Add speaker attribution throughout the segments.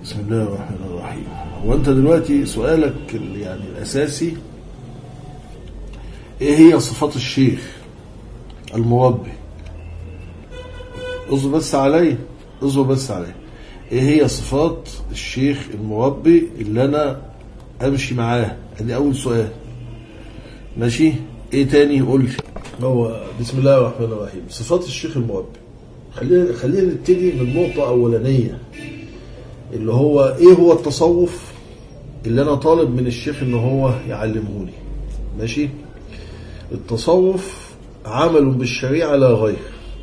Speaker 1: بسم الله الرحمن الرحيم هو انت دلوقتي سؤالك ال- يعني الاساسي ايه هي صفات الشيخ المربي اصبر بس علي اصبر بس علي ايه هي صفات الشيخ المربي اللي انا امشي معاه ادي اول سؤال ماشي ايه تاني قول لي هو بسم الله الرحمن الرحيم صفات الشيخ المربي خلينا خلينا نبتدي من نقطة أولانية اللي هو ايه هو التصوف اللي انا طالب من الشيخ ان هو يعلمهوني ماشي التصوف عمل بالشريعة لا غير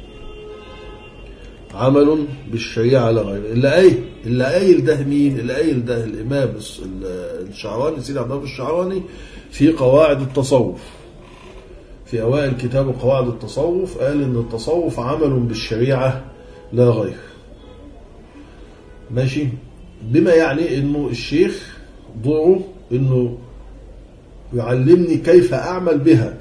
Speaker 1: عمل بالشريعة لا غير اللي قايل اللي قايل ده مين اللي قايل ده الامام الس- ال- الشعراني سيدي عبد الله الشعراني في قواعد التصوف في اوائل كتاب قواعد التصوف قال ان التصوف عمل بالشريعة لا غير ماشي بما يعني انه الشيخ دوره انه يعلمني كيف اعمل بها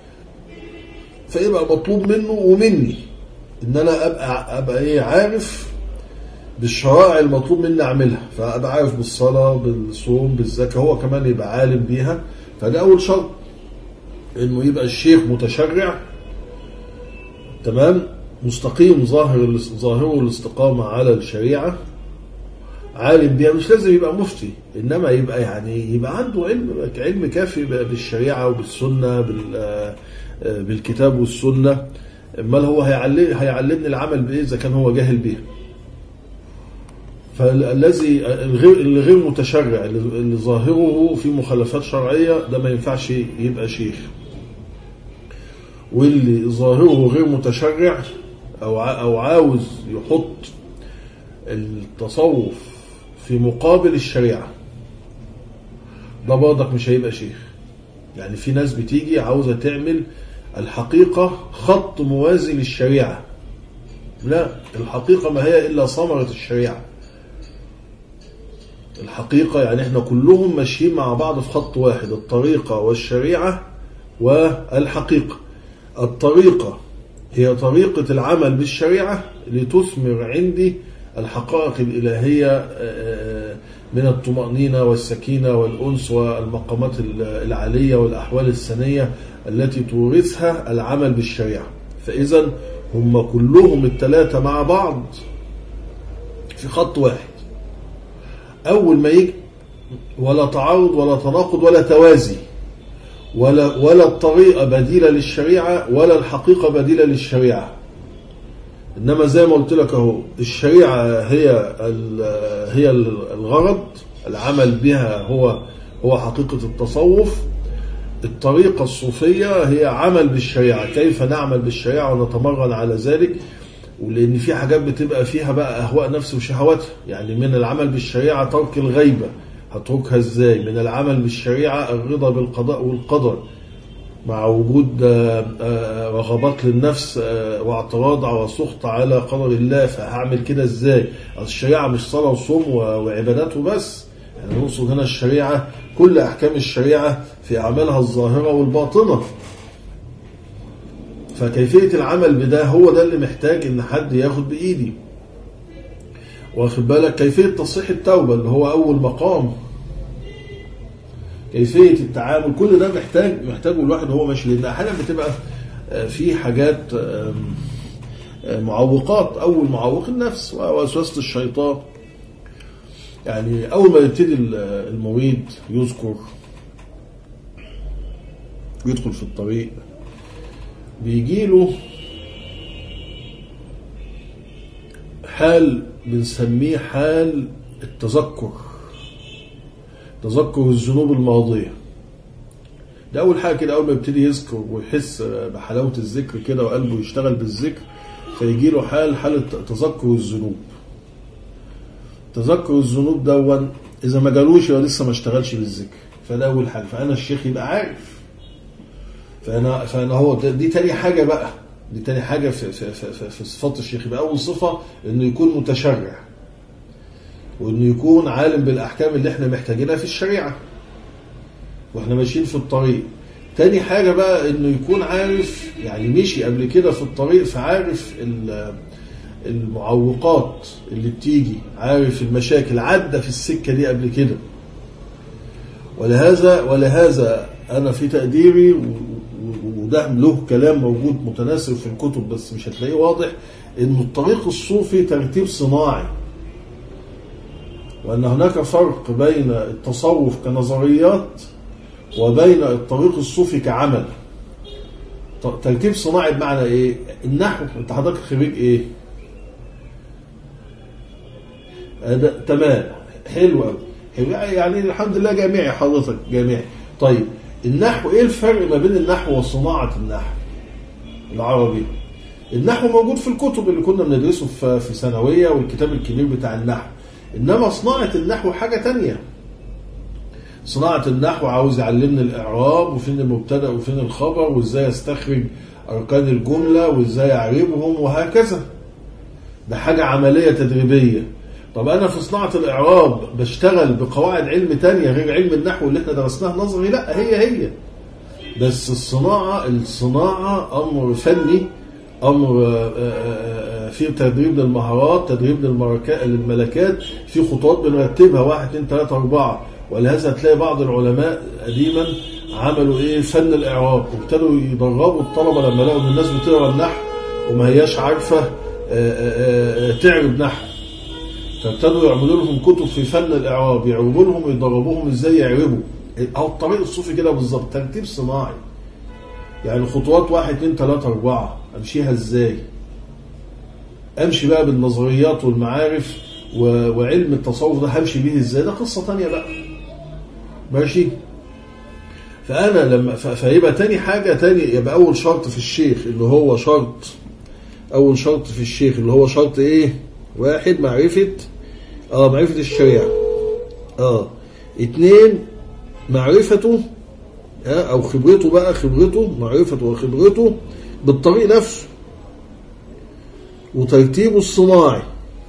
Speaker 1: فيبقى مطلوب منه ومني ان انا ابقى ابقى ايه عارف بالشرائع المطلوب مني اعملها فابقى عارف بالصلاه بالصوم بالزكاه هو كمان يبقى عالم بيها فده اول شرط انه يبقى الشيخ متشرع تمام مستقيم ظاهر ظاهره الاستقامه على الشريعه عالم بيها مش لازم يبقى مفتي انما يبقى يعني يبقى عنده علم علم كافي بالشريعه وبالسنه بال بالكتاب والسنه امال هو هيعلم هيعلمني العمل بايه اذا كان هو جاهل بيها فالذي الغير اللي غير متشرع اللي ظاهره في مخالفات شرعيه ده ما ينفعش يبقى شيخ واللي ظاهره غير متشرع او او عاوز يحط التصوف في مقابل الشريعة ده برضك مش هيبقى شيخ يعني في ناس بتيجي عاوزة تعمل الحقيقة خط موازي للشريعة لا الحقيقة ما هي إلا ثمرة الشريعة الحقيقة يعني احنا كلهم ماشيين مع بعض في خط واحد الطريقة والشريعة والحقيقة الطريقة هي طريقة العمل بالشريعة لتثمر عندي الحقائق الإلهية من الطمأنينة والسكينة والأنس والمقامات العالية والأحوال السنية التي تورثها العمل بالشريعة فإذا هم كلهم الثلاثة مع بعض في خط واحد أول ما يجي ولا تعارض ولا تناقض ولا توازي ولا ولا الطريقة بديلة للشريعة ولا الحقيقة بديلة للشريعة انما زي ما قلت لك اهو الشريعه هي هي الغرض العمل بها هو هو حقيقه التصوف الطريقه الصوفيه هي عمل بالشريعه كيف نعمل بالشريعه ونتمرن على ذلك ولان في حاجات بتبقى فيها بقى اهواء نفس وشهواتها يعني من العمل بالشريعه ترك الغيبه هتركها ازاي من العمل بالشريعه الرضا بالقضاء والقدر مع وجود رغبات للنفس واعتراض وسخط على قدر الله فهعمل كده ازاي الشريعة مش صلاة وصوم وعبادات وبس يعني نقصد هنا الشريعة كل أحكام الشريعة في أعمالها الظاهرة والباطنة فكيفية العمل بده هو ده اللي محتاج إن حد ياخد بإيدي واخد بالك كيفية تصحيح التوبة اللي هو أول مقام كيفيه التعامل كل ده محتاج محتاجه الواحد وهو ماشي لان احيانا بتبقى في حاجات معوقات اول معوق النفس ووسوسه الشيطان يعني اول ما يبتدي المريض يذكر يدخل في الطريق بيجي له حال بنسميه حال التذكر تذكر الذنوب الماضية ده أول حاجة كده أول ما يبتدي يذكر ويحس بحلاوة الذكر كده وقلبه يشتغل بالذكر فيجي له حال حالة تذكر الذنوب تذكر الذنوب دون إذا ما جالوش يبقى لسه ما اشتغلش بالذكر فده أول حاجة فأنا الشيخ يبقى عارف فأنا فأنا هو دي تاني حاجة بقى دي تاني حاجة في, في, في, في صفات الشيخ يبقى أول صفة إنه يكون متشرع وانه يكون عالم بالاحكام اللي احنا محتاجينها في الشريعه واحنا ماشيين في الطريق تاني حاجة بقى انه يكون عارف يعني مشي قبل كده في الطريق فعارف المعوقات اللي بتيجي عارف المشاكل عدى في السكة دي قبل كده ولهذا ولهذا أنا في تقديري و- و- وده له كلام موجود متناسب في الكتب بس مش هتلاقيه واضح إن الطريق الصوفي ترتيب صناعي وأن هناك فرق بين التصوف كنظريات وبين الطريق الصوفي كعمل ط- ترتيب صناعي بمعنى ايه النحو انت حضرتك خريج ايه هذا تمام حلو قوي يعني الحمد لله جامعي حضرتك جامعي طيب النحو ايه الفرق ما بين النحو وصناعه النحو العربي النحو موجود في الكتب اللي كنا بندرسه في في ثانويه والكتاب الكبير بتاع النحو انما صناعه النحو حاجه تانية صناعة النحو عاوز يعلمني الإعراب وفين المبتدأ وفين الخبر وإزاي أستخرج أركان الجملة وإزاي أعربهم وهكذا ده حاجة عملية تدريبية طب أنا في صناعة الإعراب بشتغل بقواعد علم تانية غير علم النحو اللي احنا درسناه نظري لا هي هي بس الصناعة الصناعة أمر فني أمر آه، آه، آه، فيه تدريب للمهارات تدريب للمركا- للملكات في خطوات بنرتبها واحد اتنين تلاتة أربعة ولهذا تلاقي بعض العلماء قديما عملوا ايه فن الاعراب وابتدوا يدربوا الطلبه لما لقوا ان الناس بتقرا النحو وما هياش عارفه آه، آه، آه، تعرب نحو فابتدوا يعملوا لهم كتب في فن الاعراب يعربوا لهم ويدربوهم ازاي يعربوا او الطريق الصوفي كده بالظبط ترتيب صناعي يعني خطوات واحد اتنين تلاته اربعه امشيها ازاي امشي بقى بالنظريات والمعارف و- وعلم التصوف ده همشي بيه ازاي ده قصه تانية بقى ماشي فانا لما ف- فيبقى تاني حاجه تاني يبقى اول شرط في الشيخ اللي هو شرط اول شرط في الشيخ اللي هو شرط ايه واحد معرفه اه معرفه الشريعه اه اتنين معرفته آه او خبرته بقى خبرته معرفته وخبرته بالطريق نفسه وترتيبه الصناعي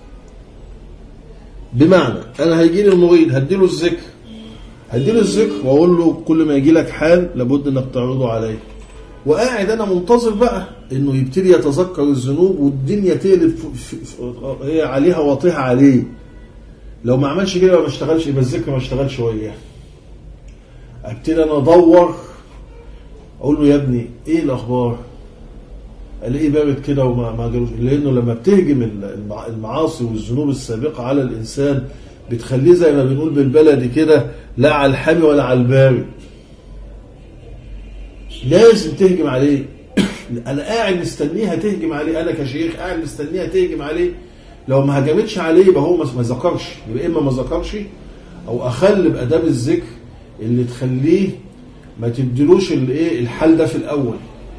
Speaker 1: بمعنى انا هيجي لي المريض هديله الذكر هديله الذكر واقول له كل ما يجي لك حال لابد انك تعرضه عليه وقاعد انا منتظر بقى انه يبتدي يتذكر الذنوب والدنيا تقلب ف- ف- ف- هي عليها واطيها عليه لو ما عملش كده ما اشتغلش يبقى الذكر ما اشتغلش وياه ابتدي انا ادور اقول له يا ابني ايه الاخبار الاقيه بارد كده وما ما جالوش لانه لما بتهجم المع- المعاصي والذنوب السابقه على الانسان بتخليه زي ما بنقول بالبلدي كده لا على الحامي ولا على البارد لازم تهجم عليه انا قاعد مستنيها تهجم عليه انا كشيخ قاعد مستنيها تهجم عليه لو ما هجمتش عليه يبقى هو ما ما ذكرش يبقى اما ما ذكرش او اخل باداب الذكر اللي تخليه ما تديلوش الايه الحل ده في الاول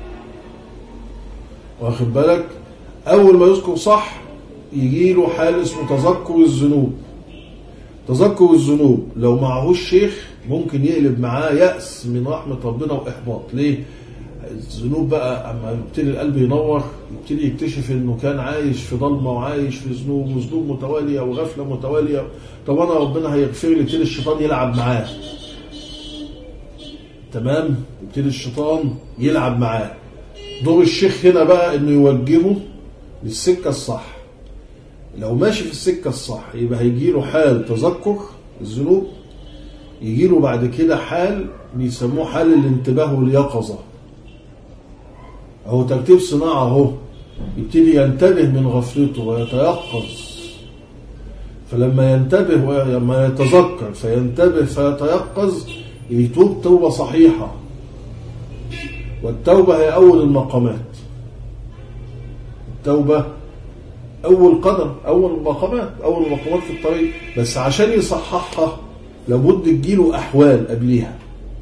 Speaker 1: واخد بالك اول ما يذكر صح يجي له حال اسمه تذكر الذنوب تذكر الذنوب لو معهوش شيخ ممكن يقلب معاه يأس من رحمة ربنا وإحباط ليه؟ الذنوب بقى اما يبتدي القلب ينور يبتدي يكتشف انه كان عايش في ضلمه وعايش في ذنوب وذنوب متواليه وغفله متواليه طب انا ربنا هيغفر لي يبتدي الشيطان يلعب معاه تمام يبتدي الشيطان يلعب معاه دور الشيخ هنا بقى انه يوجهه للسكه الصح لو ماشي في السكه الصح يبقى هيجي له حال تذكر الذنوب يجي له بعد كده حال بيسموه حال الانتباه واليقظه اهو ترتيب صناعه اهو يبتدي ينتبه من غفلته ويتيقظ فلما ينتبه ولما يتذكر فينتبه فيتيقظ يتوب توبه صحيحه والتوبه هي اول المقامات التوبه اول قدم اول المقامات اول المقامات في الطريق بس عشان يصححها لابد تجيله احوال قبليها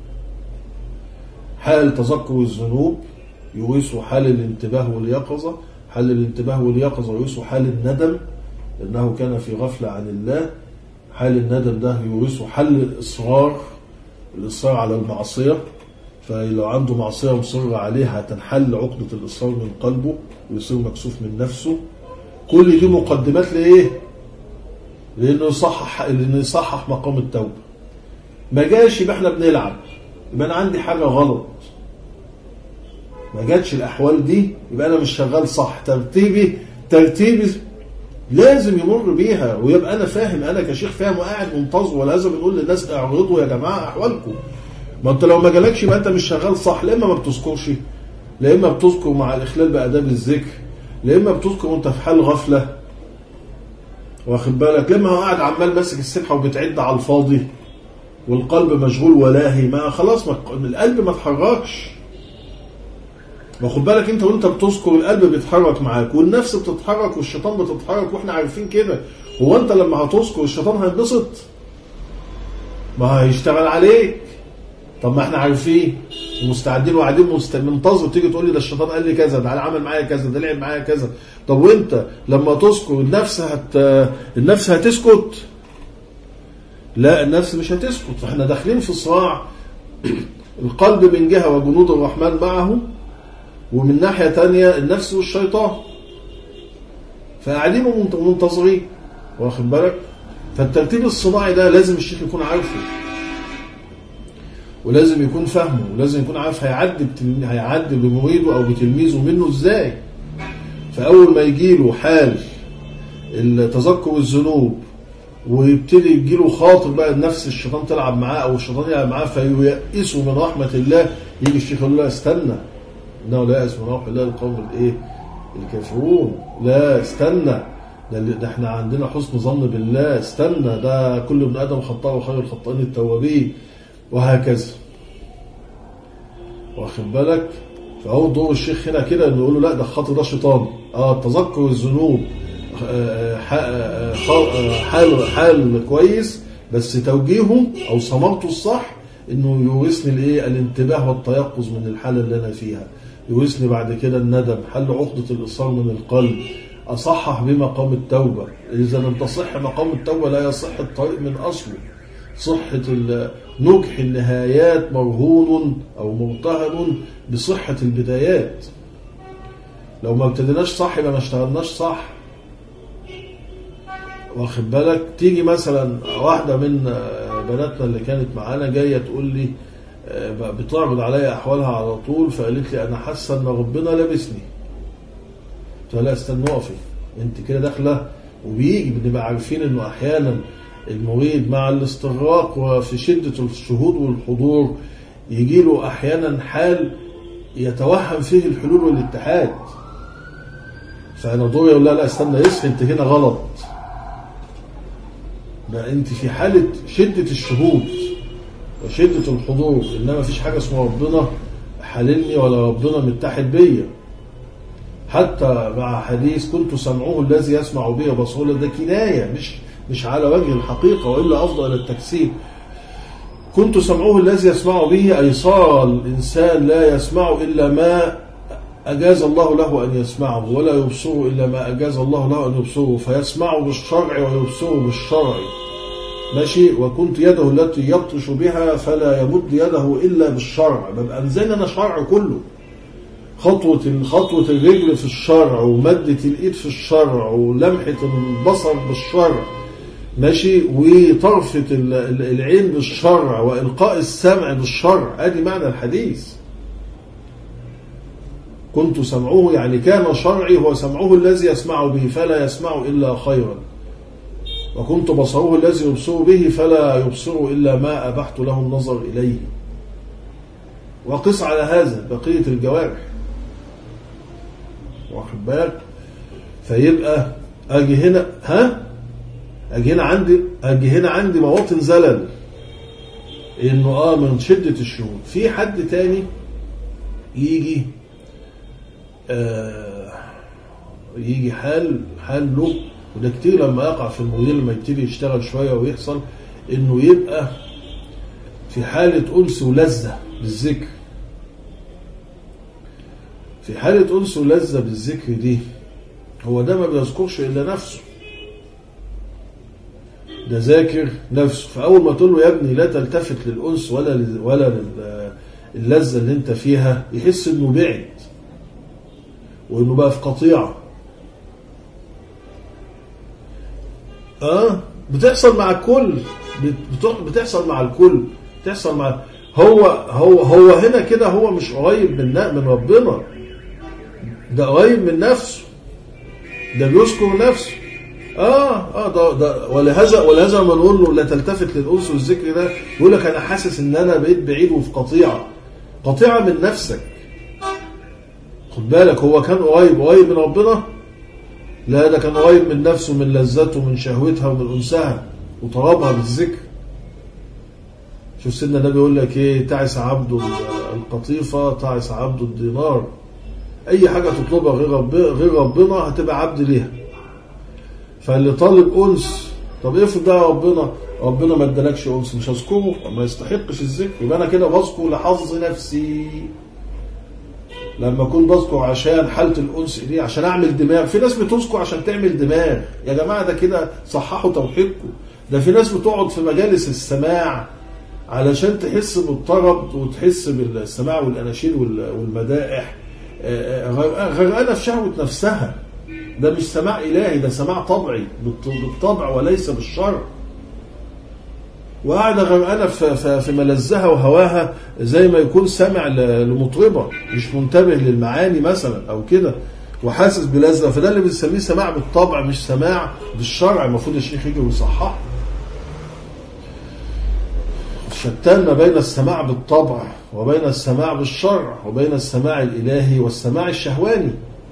Speaker 1: حال تذكر الذنوب يورثه حال الانتباه واليقظة حال الانتباه واليقظة يورثه حال الندم لأنه كان في غفلة عن الله حال الندم ده يورثه حل الإصرار الإصرار على المعصية فلو عنده معصية مصر عليها تنحل عقدة الإصرار من قلبه ويصير مكسوف من نفسه كل دي مقدمات لإيه؟ لأنه يصحح لأنه يصحح مقام التوبة ما جاش يبقى احنا بنلعب يبقى أنا عندي حاجة غلط ما جاتش الاحوال دي يبقى انا مش شغال صح ترتيبي ترتيب لازم يمر بيها ويبقى انا فاهم انا كشيخ فاهم وقاعد منتظر ولازم نقول للناس اعرضوا يا جماعه احوالكم ما انت لو ما جالكش يبقى انت مش شغال صح لا اما ما بتذكرش لا اما بتذكر مع الاخلال باداب الذكر لا اما بتذكر وانت في حال غفله واخد بالك لما هو قاعد عمال ماسك السبحه وبتعد على الفاضي والقلب مشغول ولاهي ما خلاص ما القلب ما اتحركش واخد بالك انت وانت بتذكر القلب بيتحرك معاك والنفس بتتحرك والشيطان بتتحرك واحنا عارفين كده هو انت لما هتذكر الشيطان هيتبسط ما هيشتغل عليك طب ما احنا عارفين ومستعدين وقاعدين مست- منتظر تيجي تقول لي ده الشيطان قال لي كذا ده عمل معايا كذا ده لعب معايا كذا طب وانت لما تذكر النفس هت النفس هتسكت لا النفس مش هتسكت فاحنا داخلين في صراع القلب من جهه وجنود الرحمن معه ومن ناحيه تانية النفس والشيطان فقاعدين ومنت- ومنتظرين واخد بالك فالترتيب الصناعي ده لازم الشيخ يكون عارفه ولازم يكون فاهمه ولازم يكون عارف هيعدي بتلمي- هيعدي بمريده او بتلميذه منه ازاي فاول ما يجي له حال تذكر الذنوب ويبتدي يجيله خاطر بقى نفس الشيطان تلعب معاه او الشيطان يلعب معاه فييئسه من رحمه الله يجي الشيخ يقول له لا استنى انه لا يأس من روح الله القوم الايه الكافرون لا استنى ده, اللي- ده احنا عندنا حسن ظن بالله استنى ده كل ابن ادم خطاء وخير الخطائين التوابين وهكذا واخد بالك فهو دور الشيخ هنا كده انه يقول له لا ده الخطر ده شيطان اه تذكر الذنوب آه، ح- آه، آه، حال حال كويس بس توجيهه او ثمرته الصح انه يورثني الايه الانتباه والتيقظ من الحاله اللي انا فيها يورثني بعد كده الندم حل عقده الاصرار من القلب اصحح بمقام التوبه اذا لم تصح مقام التوبه لا يصح الطريق من اصله صحة ال- نجح النهايات مرهون أو مرتهن بصحة البدايات لو ما ابتديناش صح يبقى ما اشتغلناش صح واخد بالك تيجي مثلا واحدة من آه، بناتنا اللي كانت معانا جاية تقول لي آه، بقى بتعرض عليا أحوالها على طول فقالت لي أنا حاسة إن ربنا لابسني قلت لها لا استنى اقفي انت كده داخله وبيجي بنبقى عارفين انه احيانا المريض مع الاستغراق وفي شده الشهود والحضور يجي له احيانا حال يتوهم فيه الحلول والاتحاد فانا دوري اقول لها لا استنى يصحي انت هنا غلط ما انت في حاله شده الشهود وشده الحضور انما مفيش حاجه اسمها ربنا حللني ولا ربنا متحد بيا حتى مع حديث كنت سمعه الذي يسمع به وبصره ده كناية مش مش على وجه الحقيقة وإلا أفضل التكسير كنت سمعه الذي يسمع به أي صار الإنسان لا يسمع إلا ما أجاز الله له أن يسمعه ولا يبصره إلا ما أجاز الله له أن يبصره فيسمع بالشرع ويبصره بالشرع ماشي وكنت يده التي يبطش بها فلا يمد يده إلا بالشرع ببقى أنزل أنا شرع كله خطوة خطوة الرجل في الشرع ومدة الإيد في الشرع ولمحة البصر بالشرع ماشي وطرفة ال- ال- العين بالشرع وإلقاء السمع بالشرع ادي معنى الحديث كنت سمعه يعني كان شرعي هو سمعه الذي يسمع به فلا يسمع إلا خيرا وكنت بصره الذي يبصر به فلا يبصر إلا ما أبحت له النظر إليه وقس على هذا بقية الجوارح واخد بالك فيبقى اجي هنا ها اجي هنا عندي اجي هنا عندي مواطن زلل انه اه من شده الشهود في حد تاني يجي آه يجي حال حال له وده كتير لما يقع في المدير لما يبتدي يشتغل شويه ويحصل انه يبقى في حاله انس ولذه بالذكر في حالة أنس ولذة بالذكر دي هو ده ما بيذكرش إلا نفسه ده ذاكر نفسه فأول ما تقول له يا ابني لا تلتفت للأنس ولا لل- ولا لل- اللذة اللي أنت فيها يحس إنه بعد وإنه بقى في قطيعة اه بتحصل مع الكل بت- بتحصل مع الكل بتحصل مع هو هو هو هنا كده هو مش قريب من من ربنا ده قريب من نفسه ده بيذكر نفسه اه اه ده, ده ولهذا ولهذا ما نقول له لا تلتفت للانس والذكر ده يقول لك انا حاسس ان انا بقيت بعيد وفي قطيعه قطيعه من نفسك خد بالك هو كان قريب قريب من ربنا لا ده كان قريب من نفسه من لذته من شهوتها ومن انسها وطلبها بالذكر شوف سيدنا النبي يقول لك ايه تعس عبد القطيفه تعس عبد الدينار اي حاجه تطلبها غير ربنا غير ربنا هتبقى عبد ليها فاللي طالب انس طب افرض ده ربنا ربنا ما ادالكش انس مش هذكره ما يستحقش الذكر يبقى انا كده بذكر لحظ نفسي لما اكون بذكر عشان حاله الانس دي عشان اعمل دماغ في ناس بتذكر عشان تعمل دماغ يا جماعه ده كده صححوا توحيدكم ده في ناس بتقعد في مجالس السماع علشان تحس بالطرب وتحس بالسماع والاناشيد والمدائح غرقانه في شهوه نفسها ده مش سماع الهي ده سماع طبعي بالطبع وليس بالشرع وقاعده غرقانه في, في ملذها وهواها زي ما يكون سامع لمطربه مش منتبه للمعاني مثلا او كده وحاسس بلذه فده اللي بنسميه سماع بالطبع مش سماع بالشرع المفروض الشيخ يجي ويصححه شتان ما بين السماع بالطبع وبين السماع بالشرع وبين السماع الالهي والسماع الشهواني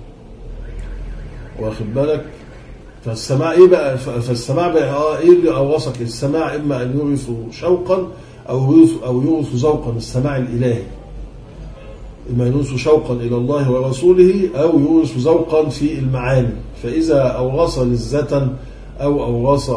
Speaker 1: واخد بالك فالسماع ايه بقى فالسماع بقى اه ايه اللي اوصك السماع اما ان يورث شوقا او يورث او يورث ذوقا السماع الالهي اما يورث شوقا الى الله ورسوله او يورث ذوقا في المعاني فاذا اورث لذة او اورث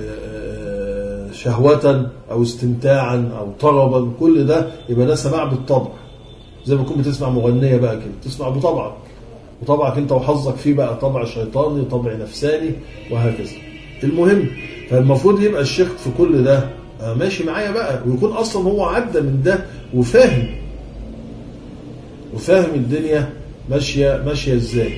Speaker 1: شهوة او استمتاعا او طربا كل ده يبقى ده سماع بالطبع زي ما تكون بتسمع مغنية بقى كده تسمع بطبعك وطبعك انت وحظك فيه بقى طبع شيطاني طبع نفساني وهكذا المهم فالمفروض يبقى الشيخ في كل ده ماشي معايا بقى ويكون اصلا هو عدى من ده وفاهم وفاهم الدنيا ماشيه ماشيه ازاي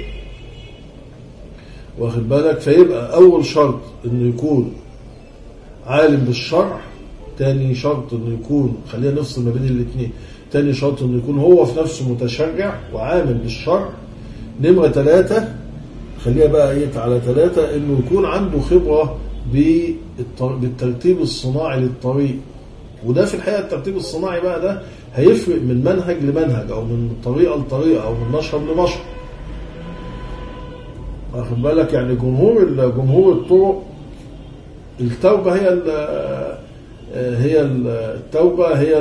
Speaker 1: واخد بالك فيبقى اول شرط انه يكون عالم بالشرع تاني شرط انه يكون خلينا نفصل ما بين الاثنين تاني شرط انه يكون هو في نفسه متشرع وعامل بالشرع نمرة ثلاثة خليها بقى ايه على ثلاثة انه يكون عنده خبرة بالترتيب الصناعي للطريق وده في الحقيقة الترتيب الصناعي بقى ده هيفرق من منهج لمنهج او من طريقة لطريقة او من نشر لنشر واخد بالك يعني جمهور جمهور الطرق التوبة هي ال هي التوبة هي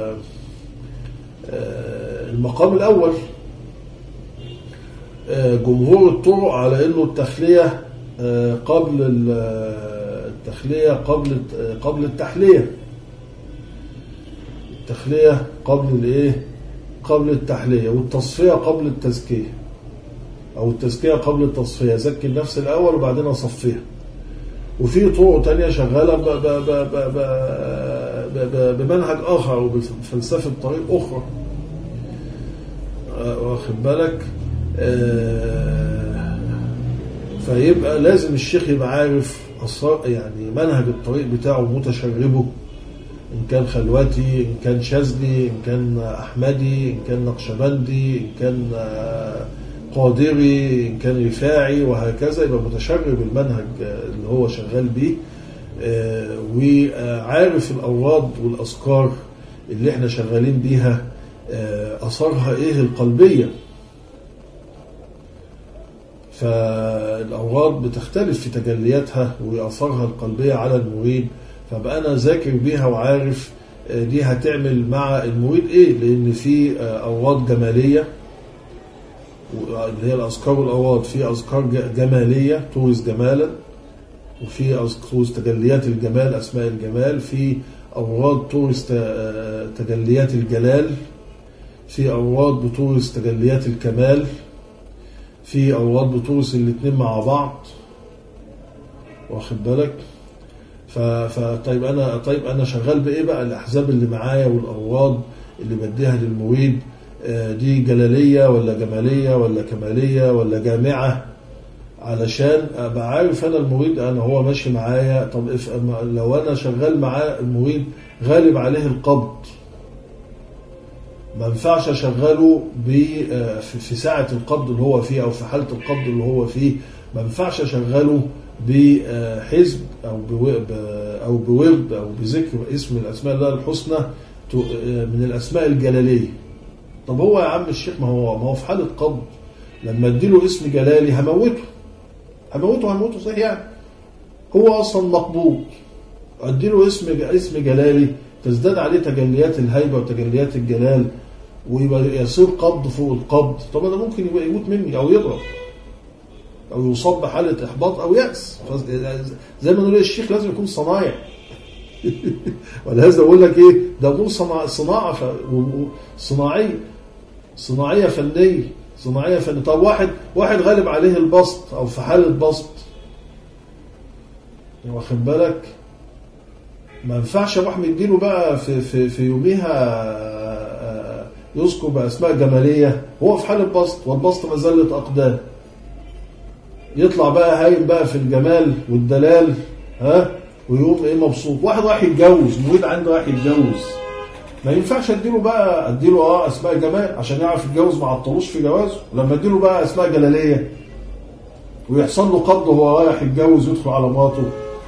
Speaker 1: المقام الأول جمهور الطرق على انه التخليه قبل التخليه قبل قبل التحليه التخليه قبل الايه قبل التحليه والتصفيه قبل التزكيه او التزكيه قبل التصفيه زكي النفس الاول وبعدين اصفيها وفي طرق تانية شغاله ب ب ب ب ب بمنهج اخر او بفلسفه طريق اخرى واخد بالك فيبقى لازم الشيخ يبقى عارف يعني منهج الطريق بتاعه متشربه إن كان خلوتي إن كان شاذلي إن كان أحمدي إن كان نقشبندي إن كان قادري إن كان رفاعي وهكذا يبقى متشرب المنهج اللي هو شغال بيه وعارف الأوراد والأذكار اللي احنا شغالين بيها أثرها إيه القلبية فالأوراد بتختلف في تجلياتها وأثرها القلبية على المريد فبقى أنا ذاكر بيها وعارف دي هتعمل مع المريد إيه لأن في أوراد جمالية اللي هي الأذكار والأوراد في أذكار جمالية تورث جمالا وفي تورث تجليات الجمال أسماء الجمال في أوراد تورث تجليات الجلال في أوراد بتورث تجليات الكمال في أوراد بتورث الاثنين مع بعض واخد بالك فطيب أنا طيب أنا شغال بإيه بقى الأحزاب اللي معايا والأوراد اللي بديها للمريد دي جلالية ولا جمالية ولا كمالية ولا جامعة علشان ابقى عارف انا المريد انا هو ماشي معايا طب لو انا شغال معاه المريد غالب عليه القبض ما ينفعش اشغله في ساعة القبض اللي هو فيه او في حالة القبض اللي هو فيه ما ينفعش اشغله بحزب او بو- ب- او بورد او بذكر اسم من الاسماء الله الحسنى ت- من الاسماء الجلاليه طب هو يا عم الشيخ ما هو ما هو في حاله قبض لما اديله اسم جلالي هموته هموته هموته صحيح يعني هو اصلا مقبوض اديله اسم اسم جلالي تزداد عليه تجليات الهيبه وتجليات الجلال ويبقى يصير قبض فوق القبض طب انا ممكن يبقى يموت مني او يضرب او يصاب بحاله احباط او ياس فز- زي ما نقول الشيخ لازم يكون صنايع ولهذا بقول لك ايه ده امور صناعه صناعه ف... و- و- صناعيه صناعيه فنيه صناعيه فنيه طب واحد واحد غالب عليه البسط او في حاله بسط واخد بالك ما ينفعش اروح مديله بقى في في في يوميها آه، يذكر باسماء جماليه هو في حاله بسط والبسط مزله اقدام يطلع بقى هايم بقى في الجمال والدلال ها ويقوم ايه مبسوط واحد رايح يتجوز مريد عنده رايح يتجوز ما ينفعش اديله بقى اديله اه اسماء جمال عشان يعرف يتجوز ما عطلوش في جوازه ولما اديله بقى اسماء جلاليه ويحصل له قبض وهو رايح يتجوز يدخل على مراته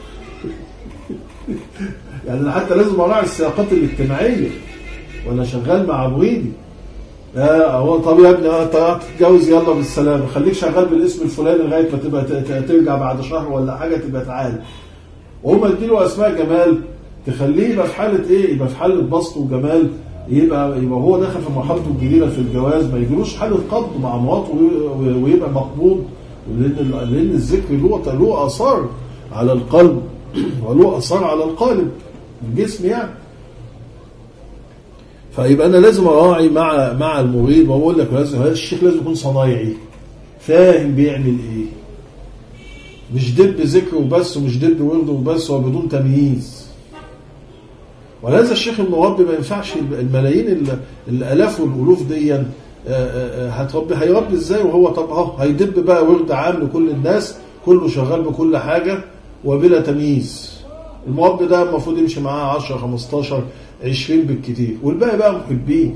Speaker 1: يعني انا حتى لازم اراعي السياقات الاجتماعيه وانا شغال مع مريدي لا هو طب يا ابني انت هتتجوز يلا بالسلامه خليك شغال بالاسم الفلاني لغايه ما تبقى ت- ت- ترجع بعد شهر ولا حاجه تبقى تعال وهم اديله اسماء جمال تخليه يبقى في حاله ايه؟ يبقى في حاله بسط وجمال يبقى يبقى هو داخل في مرحلته الجديده في الجواز ما يجيلوش حاله قبض مع مراته وي- ويبقى مقبوض لان لان الذكر له له اثار على القلب وله اثار على القالب الجسم يعني فيبقى انا لازم اراعي مع مع المريد واقول لك لازم هذا الشيخ لازم يكون صنايعي فاهم بيعمل ايه مش دب ذكر وبس ومش دب ورد وبس وبدون تمييز ولهذا الشيخ المربي ما ينفعش الملايين ال- الالاف والالوف دي آه، آه، آه، هتربي هيربي ازاي وهو طب اهو هيدب بقى ورد عام لكل الناس كله شغال بكل حاجه وبلا تمييز المربي ده المفروض يمشي معاه 10 15 20 بالكتير والباقي بقى محبين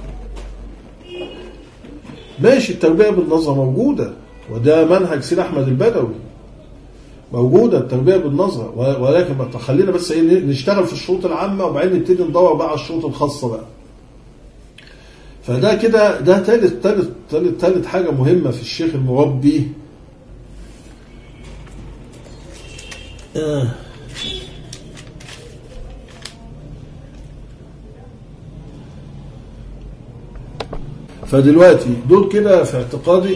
Speaker 1: ماشي التربيه بالنظره موجوده وده منهج سيد احمد البدوي موجوده التربيه بالنظره و- ولكن ما خلينا بس ايه نشتغل في الشروط العامه وبعدين نبتدي ندور بقى على الشروط الخاصه بقى فده كده ده ثالث ثالث ثالث ثالث حاجه مهمه في الشيخ المربي آه. فدلوقتي دول كده في اعتقادي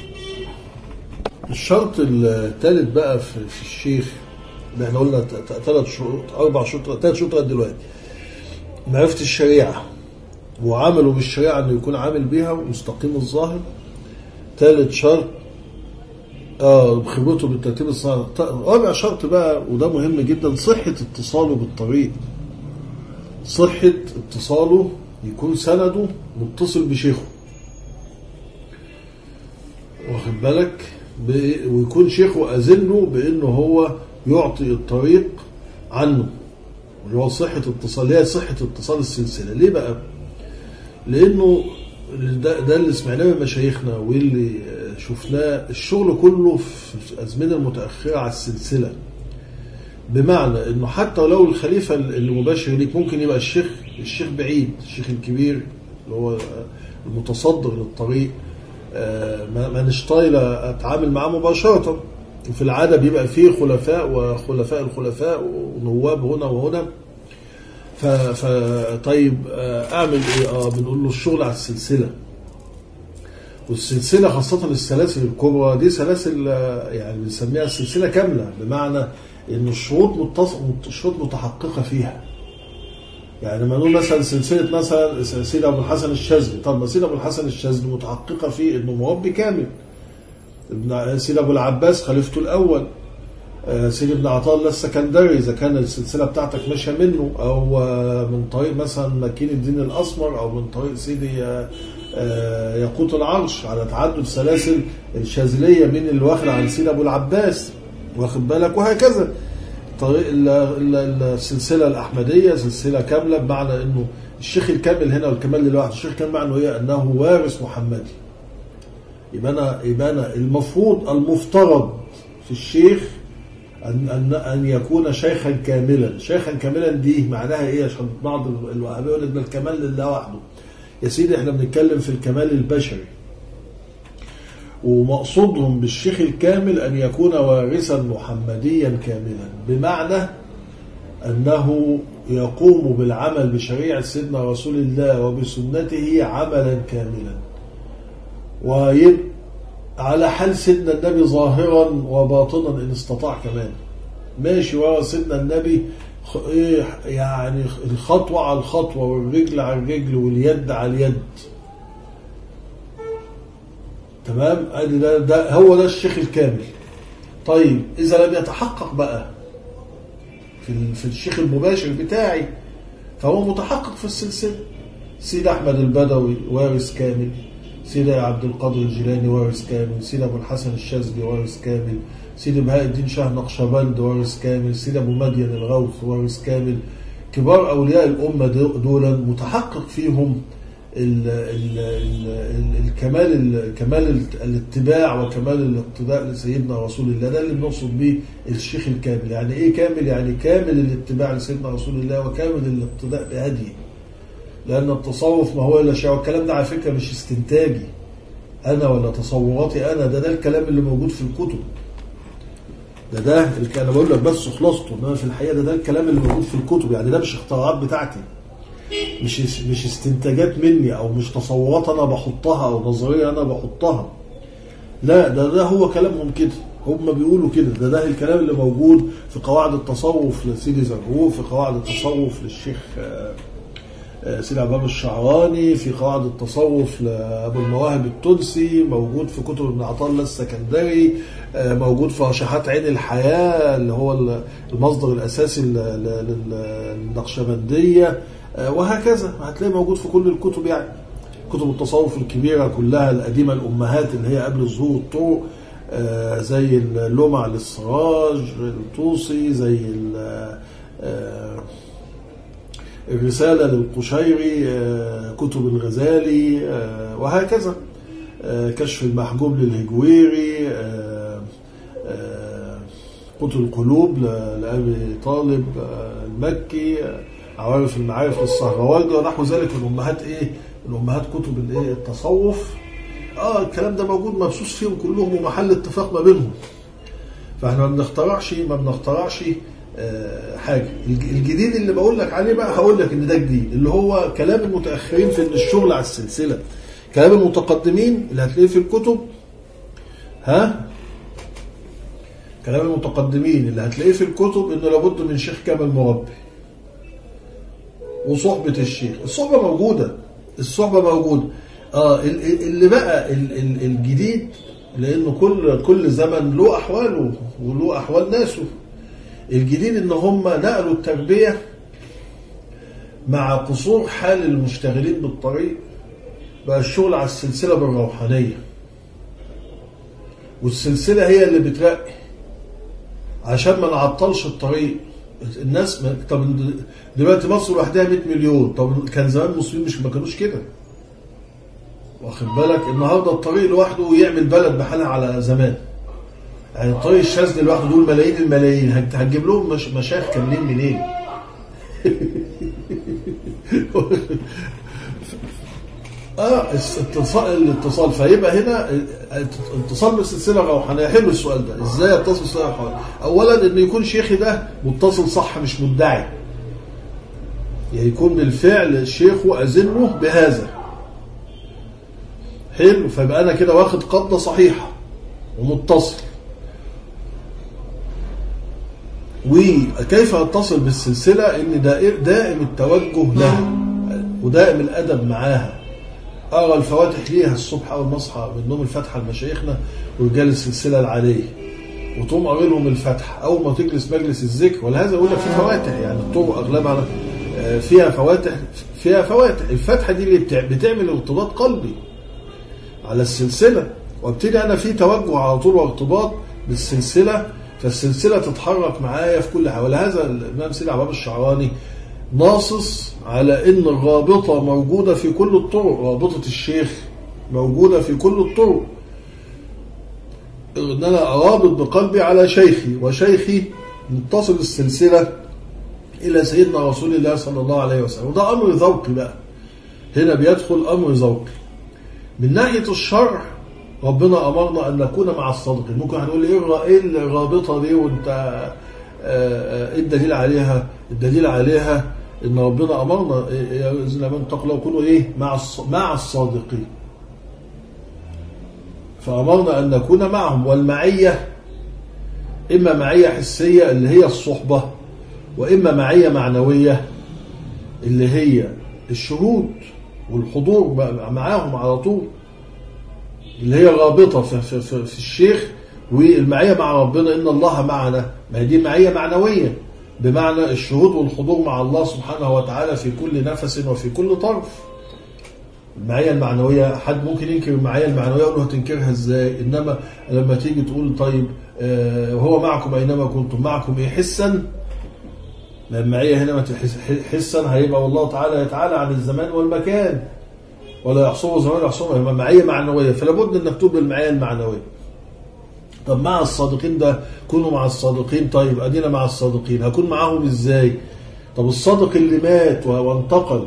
Speaker 1: الشرط الثالث بقى في, في الشيخ اللي احنا قلنا ثلاث شروط اربع شروط ثلاث شروط لغايه دلوقتي معرفه الشريعه وعمله بالشريعه انه يكون عامل بيها ومستقيم الظاهر ثالث شرط اه بخبرته بالترتيب الصحيح رابع شرط بقى وده مهم جدا صحه اتصاله بالطريق صحه اتصاله يكون سنده متصل بشيخه واخد بالك ب- ويكون شيخه أذنه بأنه هو يعطي الطريق عنه اللي هو صحة اتصال اللي هي صحة اتصال السلسلة ليه بقى؟ لأنه ده, ده اللي سمعناه من مشايخنا واللي شفناه الشغل كله في الأزمنة المتأخرة على السلسلة بمعنى انه حتى لو الخليفه المباشر ليك ممكن يبقى الشيخ الشيخ بعيد الشيخ الكبير اللي هو المتصدر للطريق آه، ما ما نش طايله اتعامل معاه مباشره وفي العاده بيبقى فيه خلفاء وخلفاء الخلفاء ونواب هنا وهنا ف ف طيب آه، اعمل ايه؟ اه بنقول له الشغل على السلسله والسلسله خاصه السلاسل الكبرى دي سلاسل آه، يعني بنسميها سلسله كامله بمعنى ان الشروط متص... الشروط متحققه فيها يعني لما نقول مثلا سلسله مثلا سيد ابو الحسن الشاذلي طب ما سيد ابو الحسن الشاذلي متحققه فيه انه مربي كامل ابن سيد ابو العباس خليفته الاول آه، سيد ابن عطاء الله السكندري اذا كان السلسله بتاعتك ماشيه منه او آه، من طريق مثلا مكين الدين الاسمر او من طريق سيدي آه، آه، ياقوت العرش على تعدد سلاسل الشاذليه من اللي واخد عن سيد ابو العباس واخد بالك وهكذا طريق ال- ال- السلسله الاحمديه سلسله كامله بمعنى انه الشيخ الكامل هنا والكمال للواحد الشيخ الكامل معنى هي انه وارث محمدي يبقى أنا يبقى أنا المفروض المفترض في الشيخ أن أن أن يكون شيخا كاملا، شيخا كاملا دي معناها إيه عشان بعض الوهابية يقول لك ده الكمال لله وحده. يا سيدي إحنا بنتكلم في الكمال البشري. ومقصودهم بالشيخ الكامل أن يكون وارثا محمديا كاملا، بمعنى أنه يقوم بالعمل بشريعة سيدنا رسول الله وبسنته عملا كاملا. ويبقى على حال سيدنا النبي ظاهرا وباطنا ان استطاع كمان ماشي ورا سيدنا النبي خ- إيه يعني الخطوة على الخطوة والرجل على الرجل واليد على اليد تمام ادي ده, ده هو ده الشيخ الكامل طيب اذا لم يتحقق بقى في ال- في الشيخ المباشر بتاعي فهو متحقق في السلسله سيدي احمد البدوي وارث كامل سيدي عبد القادر الجيلاني وارث كامل سيدي ابو الحسن الشاذلي وارث كامل سيدي بهاء الدين شاه نقشبند وارث كامل سيدي ابو مدين الغوث وارث كامل كبار اولياء الامه دو- دول متحقق فيهم ال ال ال ال الكمال ال- كمال الت- الاتباع وكمال الاقتداء لسيدنا رسول الله ده اللي بنقصد بيه الشيخ الكامل يعني ايه كامل يعني كامل الاتباع لسيدنا رسول الله وكامل الاقتداء بهديه لأن التصوف ما هو إلا شيء والكلام ده على فكرة مش استنتاجي أنا ولا تصوراتي أنا ده ده الكلام اللي موجود في الكتب ده ده الك- أنا بقول لك بس خلاصته إنما في الحقيقة ده ده الكلام اللي موجود في الكتب يعني ده مش اختراعات بتاعتي مش مش استنتاجات مني أو مش تصورات أنا بحطها أو نظرية أنا بحطها لا ده ده هو كلامهم كده هم بيقولوا كده ده ده الكلام اللي موجود في قواعد التصوف لسيدي زرهور في قواعد التصوف للشيخ آه، آه، سيدي عبد الوهاب الشعراني في قواعد التصوف لابو المواهب التونسي موجود في كتب ابن عطاء الله السكندري آه، موجود في رشاحات عين الحياه اللي هو ال- المصدر الاساسي ل- ل- لل- للنقشبنديه آه، وهكذا هتلاقيه موجود في كل الكتب يعني كتب التصوف الكبيره كلها القديمه الامهات اللي هي قبل ظهور الطرق آه، زي اللمع للسراج الطوسي زي ال- آه، الرسالة للقشيري آه، كتب الغزالي آه، وهكذا آه، كشف المحجوب للهجويري آه، آه، قوت القلوب ل- لأبي طالب آه، المكي آه، عوارف المعارف للسهروردي ونحو ذلك من أمهات إيه؟ من أمهات كتب الإيه؟ التصوف اه الكلام ده موجود مبسوس فيهم كلهم ومحل اتفاق ما بينهم فاحنا ما بنخترعش ما بنخترعش آه، حاجه الج- الجديد اللي بقول لك عليه بقى هقول لك ان ده جديد اللي هو كلام المتاخرين في ان الشغل على السلسله كلام المتقدمين اللي هتلاقيه في الكتب ها كلام المتقدمين اللي هتلاقيه في الكتب انه لابد من شيخ كامل مربي وصحبة الشيخ الصحبة موجودة الصحبة موجودة اه ال- ال- اللي بقى ال- ال- الجديد لانه كل كل زمن له احواله وله احوال ناسه الجديد ان هم نقلوا التربية مع قصور حال المشتغلين بالطريق بقى الشغل على السلسلة بالروحانية والسلسلة هي اللي بترقي عشان ما نعطلش الطريق الناس ما طب دلوقتي مصر لوحدها 100 مليون طب كان زمان المسلمين مش ما كانوش كده واخد بالك النهارده الطريق لوحده يعمل بلد بحالها على زمان يعني الطريق الشاذلي لوحده دول ملايين الملايين هت- هتجيب لهم مش مشايخ كاملين منين؟ اه الس- اتصال الاتصال فيبقى هنا اتصال بالسلسله الروحانيه حلو السؤال ده ازاي اتصل بالسلسله الروحانيه؟ اولا ان يكون شيخي ده متصل صح مش مدعي يعني يكون بالفعل شيخه اذنه بهذا حلو فيبقى انا كده واخد قبضه صحيحه ومتصل وكيف اتصل بالسلسله ان دائر دائم التوجه لها ودائم الادب معاها اقرا الفواتح ليها الصبح اول ما اصحى من النوم الفاتحه لمشايخنا ورجال السلسله العاديه وتقوم قاري لهم الفاتحه اول ما تجلس مجلس الذكر ولهذا يقول لك في فواتح يعني الطرق اغلبها آه، فيها فواتح فيها فواتح الفاتحه دي اللي بتع- بتعمل ارتباط قلبي على السلسله وابتدي انا في توجه على طول وارتباط بالسلسله فالسلسله تتحرك معايا في كل حاجه ولهذا الامام سيدي عبد الشعراني ناصص على ان الرابطه موجوده في كل الطرق رابطه الشيخ موجوده في كل الطرق ان انا ارابط بقلبي على شيخي وشيخي متصل السلسله الى سيدنا رسول الله صلى الله عليه وسلم وده امر ذوقي بقى هنا بيدخل امر ذوقي من ناحيه الشرع ربنا امرنا ان نكون مع الصادقين ممكن هنقول ايه الر- ايه الرابطه دي وانت آه، آه، ايه الدليل عليها الدليل عليها ان ربنا امرنا إيه- يا الذين امنوا اتقوا الله وكونوا ايه مع الص- مع الصادقين فامرنا ان نكون معهم والمعيه اما معيه حسيه اللي هي الصحبه واما معيه معنويه اللي هي الشهود والحضور بقى معاهم على طول اللي هي رابطة في, في, في, في الشيخ والمعية مع ربنا إن الله معنا ما هي دي معية معنوية بمعنى الشهود والحضور مع الله سبحانه وتعالى في كل نفس وفي كل طرف المعية المعنوية حد ممكن ينكر المعية المعنوية يقول له هتنكرها ازاي انما لما تيجي تقول طيب آه هو معكم اينما كنتم معكم ايه حسا ما المعية هنا ما تحس- حسا هيبقى والله تعالى يتعالى عن الزمان والمكان ولا يحصره زمان يحصره يبقى معية معنوية فلا بد انك تقول بالمعية المعنوية طب مع الصادقين ده كونوا مع الصادقين طيب ادينا مع الصادقين هكون معاهم ازاي طب الصادق اللي مات وانتقل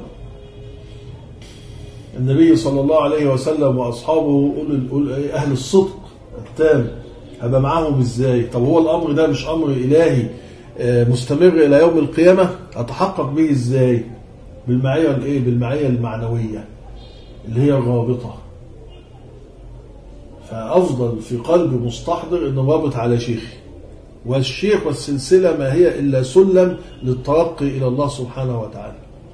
Speaker 1: النبي صلى الله عليه وسلم واصحابه أولي- أولي- اهل الصدق التام هبقى معاهم ازاي طب هو الامر ده مش امر الهي آه، مستمر الى يوم القيامه اتحقق به ازاي بالمعيه الايه بالمعيه المعنويه اللي هي الرابطه فافضل في قلبي مستحضر ان رابط على شيخي والشيخ والسلسله ما هي الا سلم للترقي الى الله سبحانه وتعالى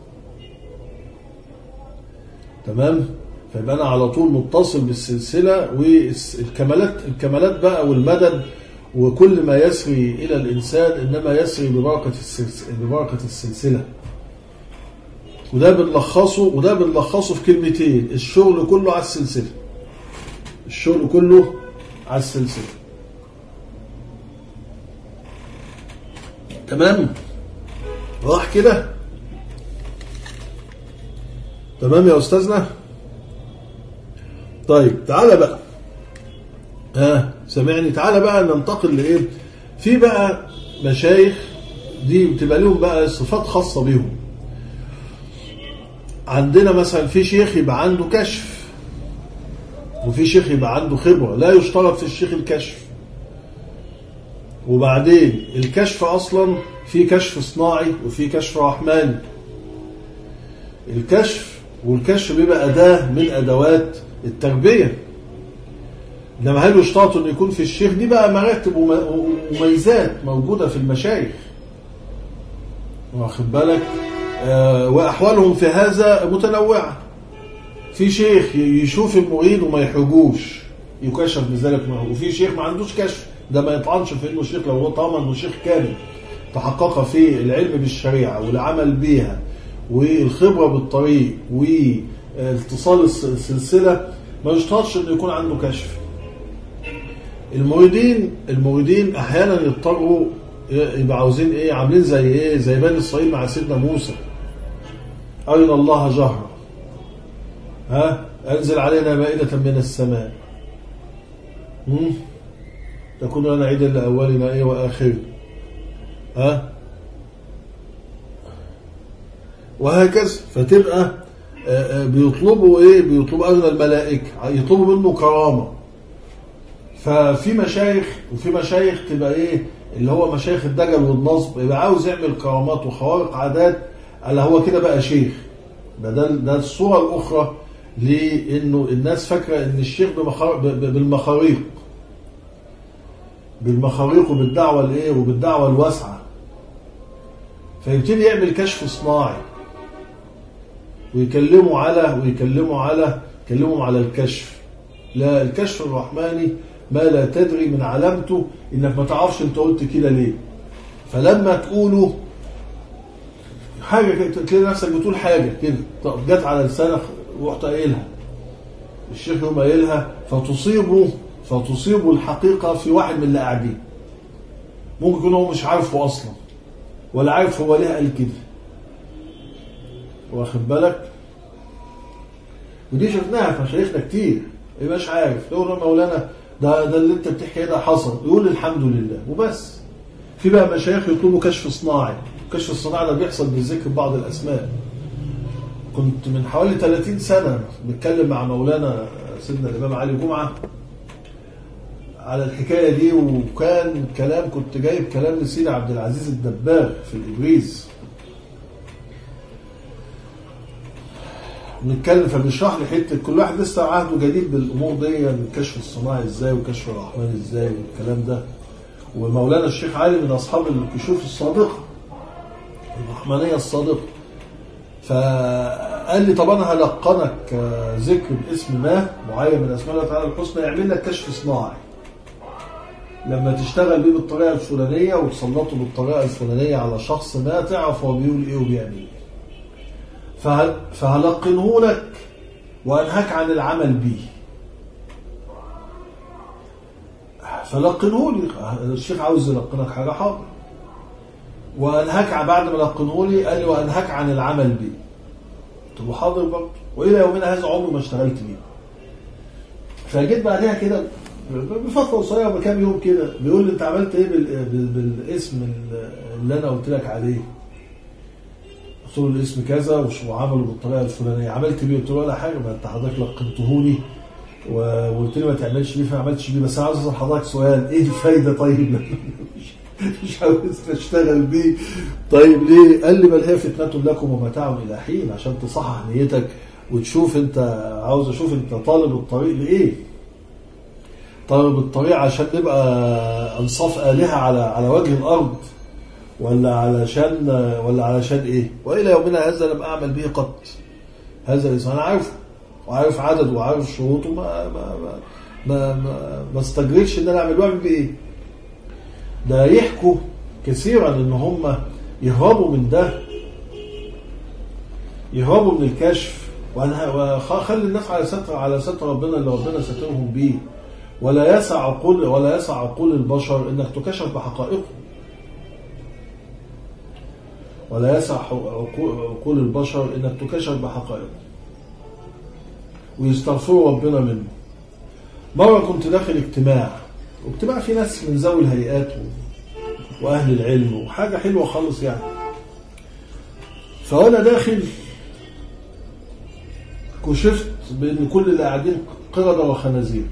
Speaker 1: تمام فيبقى انا على طول متصل بالسلسله والكمالات الكمالات بقى والمدد وكل ما يسري الى الانسان انما يسري ببركه السلسله ببركه السلسله وده بنلخصه وده بنلخصه في كلمتين الشغل كله على السلسله الشغل كله على السلسله تمام راح كده تمام يا استاذنا طيب تعالى بقى ها سامعني تعالى بقى ننتقل لايه في بقى مشايخ دي بتبقى لهم بقى صفات خاصه بيهم عندنا مثلا في شيخ يبقى عنده كشف وفي شيخ يبقى عنده خبره لا يشترط في الشيخ الكشف وبعدين الكشف اصلا في كشف صناعي وفي كشف رحماني الكشف والكشف بيبقى أداة من أدوات التربية إنما هل يشترط أن يكون في الشيخ دي بقى مراتب وم- وميزات موجودة في المشايخ واخد بالك آه وأحوالهم في هذا متنوعة في شيخ يشوف المريد وما يحرجوش يكشف بذلك معه وفي شيخ ما عندوش كشف ده ما يطعنش في انه شيخ لو هو طالما انه شيخ كامل تحقق في العلم بالشريعه والعمل بيها والخبره بالطريق واتصال الس- السلسله ما يشترطش انه يكون عنده كشف المريدين المريدين احيانا يضطروا يبقى عاوزين ايه عاملين زي ايه زي بني اسرائيل مع سيدنا موسى ارنا الله جهرا ها انزل علينا مائده من السماء مم؟ تكون لنا عيدا لاولنا ايه واخرنا ها وهكذا فتبقى آه، آه، بيطلبوا ايه بيطلبوا اغنى الملائكه يطلبوا منه كرامه ففي مشايخ وفي مشايخ تبقى ايه اللي هو مشايخ الدجل والنصب يبقى عاوز يعمل كرامات وخوارق عادات اللي هو كده بقى شيخ ده ده, ده الصوره الاخرى لانه الناس فاكره ان الشيخ بمخار- ب- ب- بالمخاريق بالمخاريق وبالدعوه الايه وبالدعوه الواسعه فيبتدي يعمل كشف صناعي ويكلموا على ويكلموا على يكلمهم على الكشف لا الكشف الرحماني ما لا تدري من علامته انك ما تعرفش انت قلت كده ليه فلما تقوله حاجه كده تلاقي نفسك بتقول حاجه كده طب جت على لسانك ورحت قايلها الشيخ يقوم قايلها فتصيبه فتصيب الحقيقه في واحد من اللي قاعدين ممكن يكون هو مش عارفه اصلا ولا عارف هو ليه قال كده واخد بالك ودي شفناها في مشايخنا كتير يبقاش عارف لو مولانا ده ده اللي انت بتحكي ده حصل يقول الحمد لله وبس في بقى مشايخ يطلبوا كشف صناعي كشف الصناعي ده بيحصل بذكر بعض الاسماء كنت من حوالي 30 سنه بتكلم مع مولانا سيدنا الامام علي جمعه على الحكايه دي وكان كلام كنت جايب كلام لسيدي عبد العزيز الدباغ في الابريز بنتكلم فبيشرح لي حته كل واحد لسه عهده جديد بالامور دي الكشف الصناعي ازاي وكشف الرحمن ازاي والكلام ده ومولانا الشيخ علي من اصحاب الكشوف الصادقه الرحمانيه الصادقه فقال لي طب انا هلقنك آه، ذكر باسم ما معين من اسماء الله تعالى الحسنى يعمل لك كشف صناعي لما تشتغل بيه بالطريقه الفلانيه وتسلطه بالطريقه الفلانيه على شخص ما تعرف هو بيقول ايه وبيعمل ايه فهل- فهلقنه لك وانهاك عن العمل به فلقنه لي الشيخ عاوز يلقنك حاجه حاضر وانهاك عن- بعد ما لقنه لي قال لي وانهاك عن العمل به قلت له حاضر برضه والى يومنا هذا عمري ما اشتغلت بيه فجيت بعدها كده بفتره قصيره بكام يوم كده بيقول لي انت عملت ايه بال- بال- بالاسم اللي انا قلت لك عليه قلت له الاسم كذا وش- وعمله بالطريقه الفلانيه عملت بيه قلت له ولا حاجه ما انت حضرتك لقنتهولي و- وقلت لي ما تعملش بيه فما عملتش بيه بس انا عاوز اسال حضرتك سؤال ايه الفايده طيب لما مش- مش عاوز اشتغل بيه طيب ليه؟ قال لي بل هي فتنه لكم ومتاع الى حين عشان تصحح نيتك وتشوف انت عاوز اشوف انت طالب الطريق لايه؟ طالب الطريق عشان نبقى انصاف الهه على على وجه الارض ولا علشان ولا علشان ايه؟ والى يومنا هذا لم اعمل به قط. هذا الاسم انا عارفه وعارف عدده وعارف شروطه ما ما ما ما, ما, ما استجريتش ان انا اعمل واعمل بايه؟ ده يحكوا كثيرا ان هم يهربوا من ده يهربوا من الكشف وانا وخلي الناس على ستر على ستر ربنا اللي ربنا سترهم بيه ولا يسع عقول ولا يسع عقول البشر انك تكشف بحقائقهم ولا يسع عقول عقول البشر انك تكشف بحقائقهم ويستغفروا ربنا منه مرة كنت داخل اجتماع واجتماع فيه ناس من ذوي الهيئات و- واهل العلم وحاجة حلوة خالص يعني فوانا داخل كشفت بان كل اللي قاعدين قردة وخنازير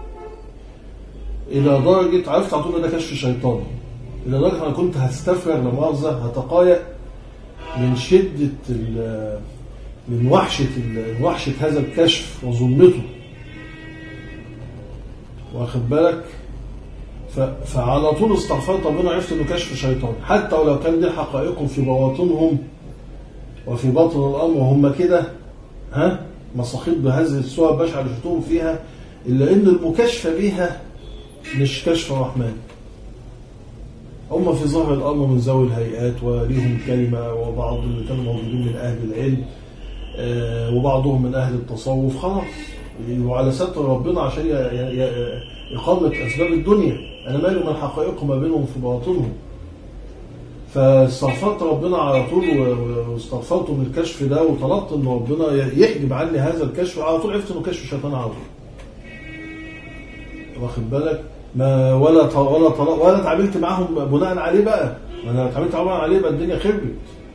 Speaker 1: الى درجة عرفت على طول إن ده كشف شيطاني الى درجة انا كنت هستفرغ لا مؤاخذة هتقايأ من شدة ال- من وحشة ال- وحشة هذا الكشف وظلمته واخد بالك ف... فعلى طول استغفرت ربنا عرفت انه كشف شيطان حتى ولو كان دي حقائقهم في بواطنهم وفي باطن الامر وهم كده ها مساخيط بهذه الصور البشعه اللي شفتهم فيها الا ان المكاشفه بيها مش كشف رحمن هم في ظاهر الامر من ذوي الهيئات وليهم كلمه وبعض اللي كانوا موجودين من اهل العلم آه، وبعضهم من اهل التصوف خلاص وعلى ستر ربنا عشان ي- ي- ي- إقامة أسباب الدنيا أنا مالي من حقائق ما بينهم في باطنهم فاستغفرت ربنا على طول و- و- واستغفرت من الكشف ده وطلبت ان ربنا ي- يحجب عني هذا الكشف على طول عرفت انه كشف شيطان على طول واخد بالك ما ولا ط- ولا طلاق ولا اتعاملت معاهم بناء عليه بقى ما انا اتعاملت معاهم عليه بقى الدنيا خربت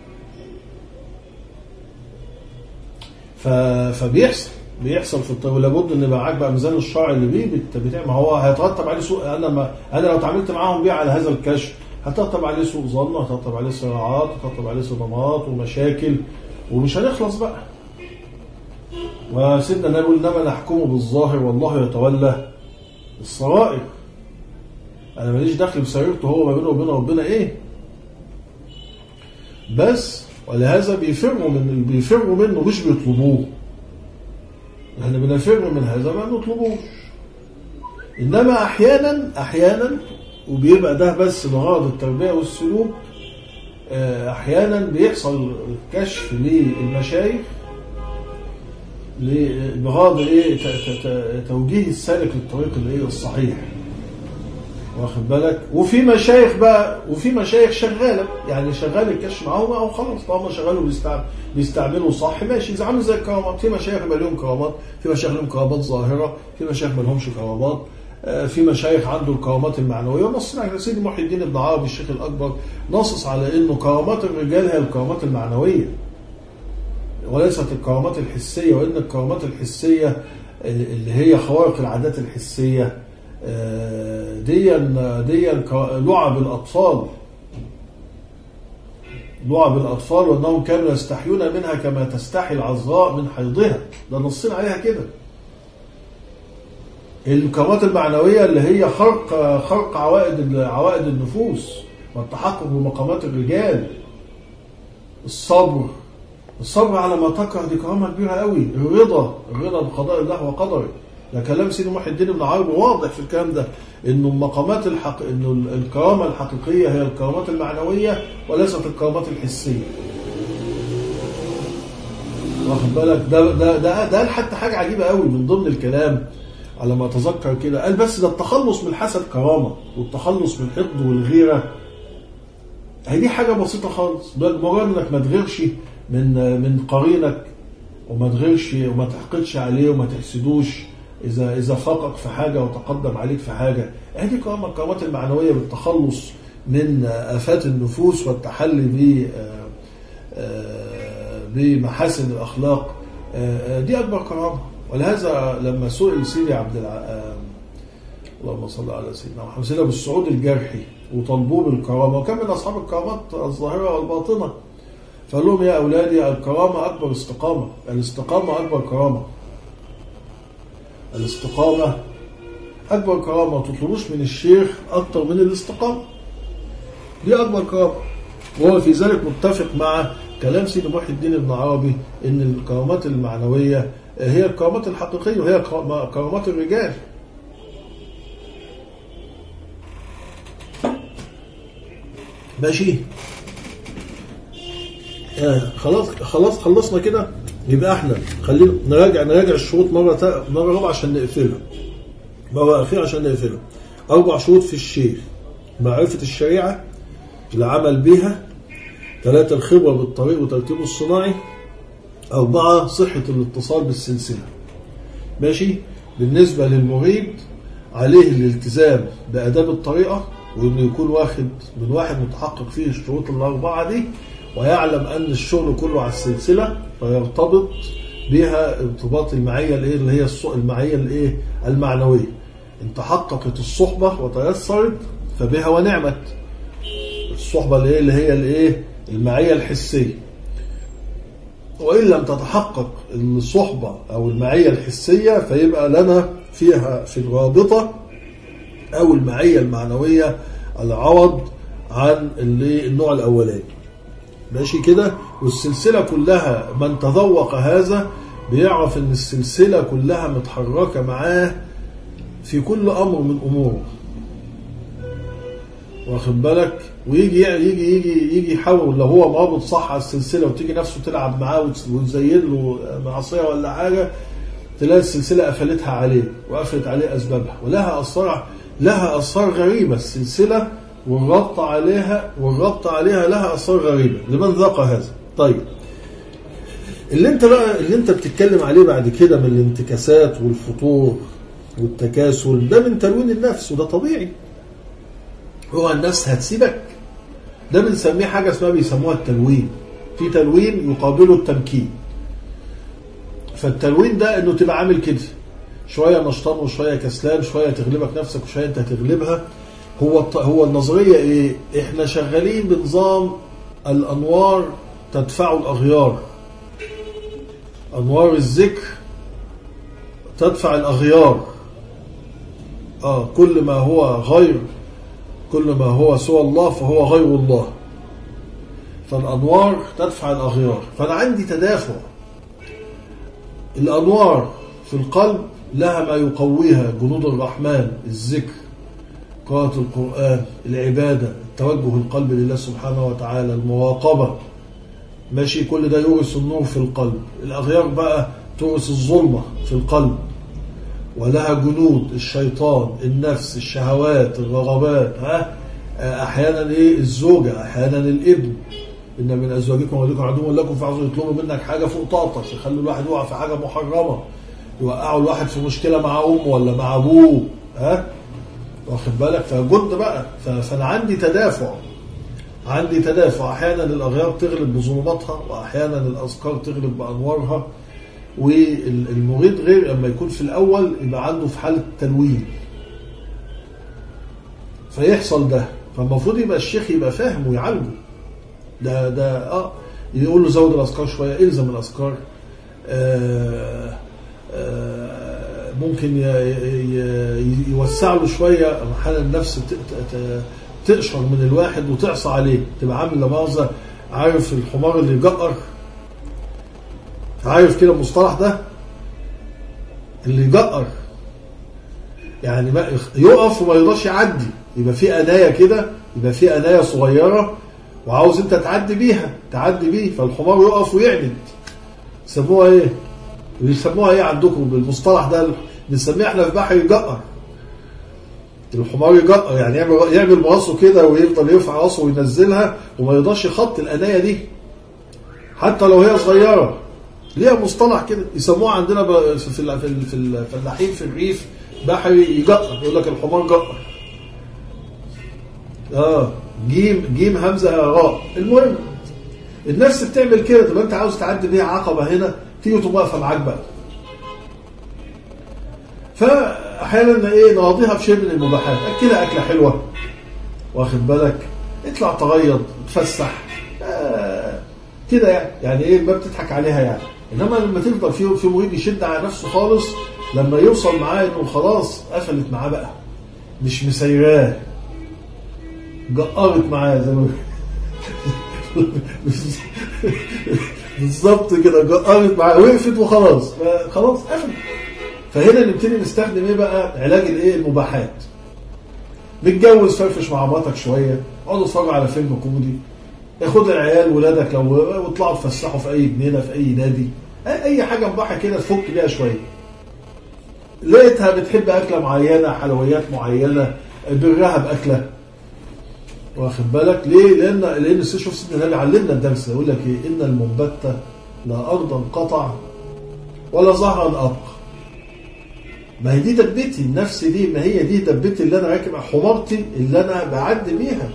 Speaker 1: ف... فبيحصل بيحصل في الطب ولابد ان يبقى معاك بقى ميزان الشرع اللي بيه بت- بتاع ما هو هيترتب عليه سوء انا ما انا لو اتعاملت معاهم بيه على هذا الكشف هترتب عليه سوء ظن وهترتب عليه صراعات وهترتب عليه صدمات ومشاكل ومش هنخلص بقى وسيدنا النبي يقول انما نحكمه بالظاهر والله يتولى السرائر انا ماليش دخل بسريرته هو ما بينه وبين ربنا ايه بس ولهذا بيفروا من بيفروا منه مش بيطلبوه احنا بنفر من هذا ما نطلبوش انما احيانا احيانا وبيبقى ده بس لغرض التربيه والسلوك آه، احيانا بيحصل كشف للمشايخ ل- بغرض ايه ت- ت- ت- توجيه السالك للطريق الايه الصحيح واخد بالك وفي مشايخ بقى وفي مشايخ شغاله يعني شغال الكشف معاهم او خلاص طالما شغالوا بيستعمل بيستعملوا صح ماشي زي عامل زي الكرامات في مشايخ يبقى لهم كرامات في مشايخ لهم كرامات ظاهره في مشايخ ما لهمش كرامات آه، في مشايخ عنده الكرامات المعنويه ونص على سيدي محي الدين ابن عربي الشيخ الاكبر نصص على انه كرامات الرجال هي الكرامات المعنويه وليست الكرامات الحسيه وان الكرامات الحسيه اللي هي خوارق العادات الحسيه آه، دي دي ك- لعب الاطفال لعب الاطفال وانهم كانوا يستحيون منها كما تستحي العذراء من حيضها ده نصين عليها كده الكرامات المعنويه اللي هي خرق خرق عوائد عوائد النفوس والتحقق بمقامات الرجال الصبر الصبر على ما تكره دي كرامه كبيره قوي الرضا الرضا بقضاء الله وقدره ده كلام سيدي محي الدين ابن عربي واضح في الكلام ده انه المقامات الحق انه الكرامه الحقيقيه هي الكرامات المعنويه وليست الكرامات الحسيه واخد بالك ده ده ده ده قال حتى حاجه عجيبه قوي من ضمن الكلام على ما اتذكر كده قال بس ده التخلص من الحسد كرامه والتخلص من الحقد والغيره هي دي حاجه بسيطه خالص ده مجرد انك ما تغيرش من من قرينك وما تغيرش وما تحقدش عليه وما تحسدوش اذا اذا فاقك في حاجه وتقدم عليك في حاجه هذه كرامه الكرامات المعنويه بالتخلص من افات النفوس والتحلي ب آه، آه، بمحاسن الاخلاق آه، آه، دي اكبر كرامه ولهذا لما سئل سيدي عبد الع... آه، اللهم صل على سيدنا محمد سيدنا ابو السعود الجرحي وطلبوه بالكرامه وكان من اصحاب الكرامات الظاهره والباطنه فقال لهم يا اولادي الكرامه اكبر استقامه الاستقامه اكبر كرامه الاستقامه اكبر كرامه ما تطلبوش من الشيخ اكتر من الاستقامه دي اكبر كرامه وهو في ذلك متفق مع كلام سيدي محي الدين ابن عربي ان الكرامات المعنويه هي الكرامات الحقيقيه وهي كرامات الرجال ماشي آه خلاص خلاص خلصنا كده يبقى احنا خلينا نراجع نراجع الشروط مره تا... مره رابعه عشان نقفلها مره اخيره عشان نقفلها اربع شروط في الشيخ معرفه الشريعه العمل بها ثلاثة الخبرة بالطريق وترتيبه الصناعي أربعة صحة الاتصال بالسلسلة ماشي بالنسبة للمريد عليه الالتزام بآداب الطريقة وإنه يكون واخد من واحد متحقق فيه الشروط الأربعة دي ويعلم أن الشغل كله على السلسلة فيرتبط بها ارتباط المعية الإيه اللي هي المعية الإيه المعنوية إن تحققت الصحبة وتيسرت فبها ونعمت الصحبة اللي هي اللي هي الإيه المعية الحسية وإن لم تتحقق الصحبة أو المعية الحسية فيبقى لنا فيها في الرابطة أو المعية المعنوية العوض عن اللي النوع الأولاني ماشي كده والسلسلة كلها من تذوق هذا بيعرف ان السلسلة كلها متحركة معاه في كل أمر من أموره واخد بالك ويجي يجي يجي يجي يحاول لو هو مرابط صح على السلسله وتيجي نفسه تلعب معاه وتزين له معصيه ولا حاجه تلاقي السلسله قفلتها عليه وقفلت عليه اسبابها ولها اسرار لها اسرار غريبه السلسله والربط عليها والربط عليها لها اسرار غريبه لمن ذاق هذا طيب اللي انت بقى اللي انت بتتكلم عليه بعد كده من الانتكاسات والفتور والتكاسل ده من تلوين النفس وده طبيعي هو النفس هتسيبك ده بنسميه حاجه اسمها بيسموها التلوين في تلوين يقابله التمكين فالتلوين ده انه تبقى عامل كده شويه نشطان وشويه كسلان شويه تغلبك نفسك وشويه انت هتغلبها هو هو النظريه ايه احنا شغالين بنظام الانوار تدفع الاغيار انوار الذكر تدفع الاغيار اه كل ما هو غير كل ما هو سوى الله فهو غير الله فالأنوار تدفع الأغيار فأنا عندي تدافع الأنوار في القلب لها ما يقويها جنود الرحمن الذكر قراءة القرآن العبادة توجه القلب لله سبحانه وتعالى المراقبة ماشي كل ده يورث النور في القلب الأغيار بقى تورث الظلمة في القلب ولها جنود الشيطان النفس الشهوات الرغبات ها احيانا ايه الزوجه احيانا الابن ان من ازواجكم واولادكم عدو لكم فاعذروا يطلبوا منك حاجه فوق طاقتك يخلوا الواحد يقع في حاجه محرمه يوقعوا الواحد في مشكله مع امه ولا مع ابوه ها واخد بالك فجد بقى ف- فانا عندي تدافع عندي تدافع احيانا الاغيار تغلب بظلماتها واحيانا الاذكار تغلب بانوارها والمريد غير لما يكون في الاول يبقى عنده في حاله تلوين فيحصل ده فالمفروض يبقى الشيخ يبقى فاهم ويعالجه ده ده اه يقول له زود الاذكار شويه الزم الاذكار آه آه ممكن ي- ي- يوسع له شويه احيانا النفس ت- ت- ت- تقشر من الواحد وتعصى عليه تبقى عامل لا مؤاخذه عارف الحمار اللي يجقر عارف كده المصطلح ده اللي يجقر يعني ما يقف وما يرضاش يعدي يبقى في انايه كده يبقى في انايه صغيره وعاوز انت تعدي بيها تعدي بيه فالحمار يقف ويعند يسموها ايه؟ بيسموها ايه عندكم بالمصطلح ده بنسميه احنا في بحر يجقر الحمار يجقر يعني يعمل يعمل راسه كده ويفضل يرفع راسه وينزلها وما يقدرش يخط الانايه دي حتى لو هي صغيره ليها مصطلح كده يسموها عندنا ب- في ال- في ال- في الفلاحين في الريف بحري يجقر يقول لك الحمار جقر اه جيم جيم همزه راء المهم النفس بتعمل كده تبقى انت عاوز تعدي بيها عقبه هنا تيجي تقوم واقفه معاك بقى فاحيانا ايه نقضيها في شيء من المباحات اكلها اكله حلوه واخد بالك اطلع تغيض تفسح آه كده يعني يعني ايه ما بتضحك عليها يعني انما لما تفضل في في مريد يشد على نفسه خالص لما يوصل معاه انه خلاص قفلت معاه بقى مش مسيراه جقرت معاه زي ما بالظبط كده جقرت معاه وقفت وخلاص خلاص قفلت فهنا نبتدي نستخدم ايه بقى علاج الايه المباحات متجوز فرفش مع مراتك شويه اقعدوا اتفرجوا على فيلم كوميدي خد العيال ولادك لو واطلعوا تفسحوا في اي جنينه في اي نادي اي أي حاجه مباحه كده تفك بيها شويه لقيتها بتحب اكله معينه حلويات معينه برها باكله واخد بالك ليه؟ لان لان شوف سيدنا النبي علمنا الدرس يقول لك ايه؟ ان المنبت لا ارضا قطع ولا ظهرا ابقى. ما هي دي دبتي النفس دي ما هي دي دبتي اللي انا راكب حمارتي اللي انا بعدي بيها.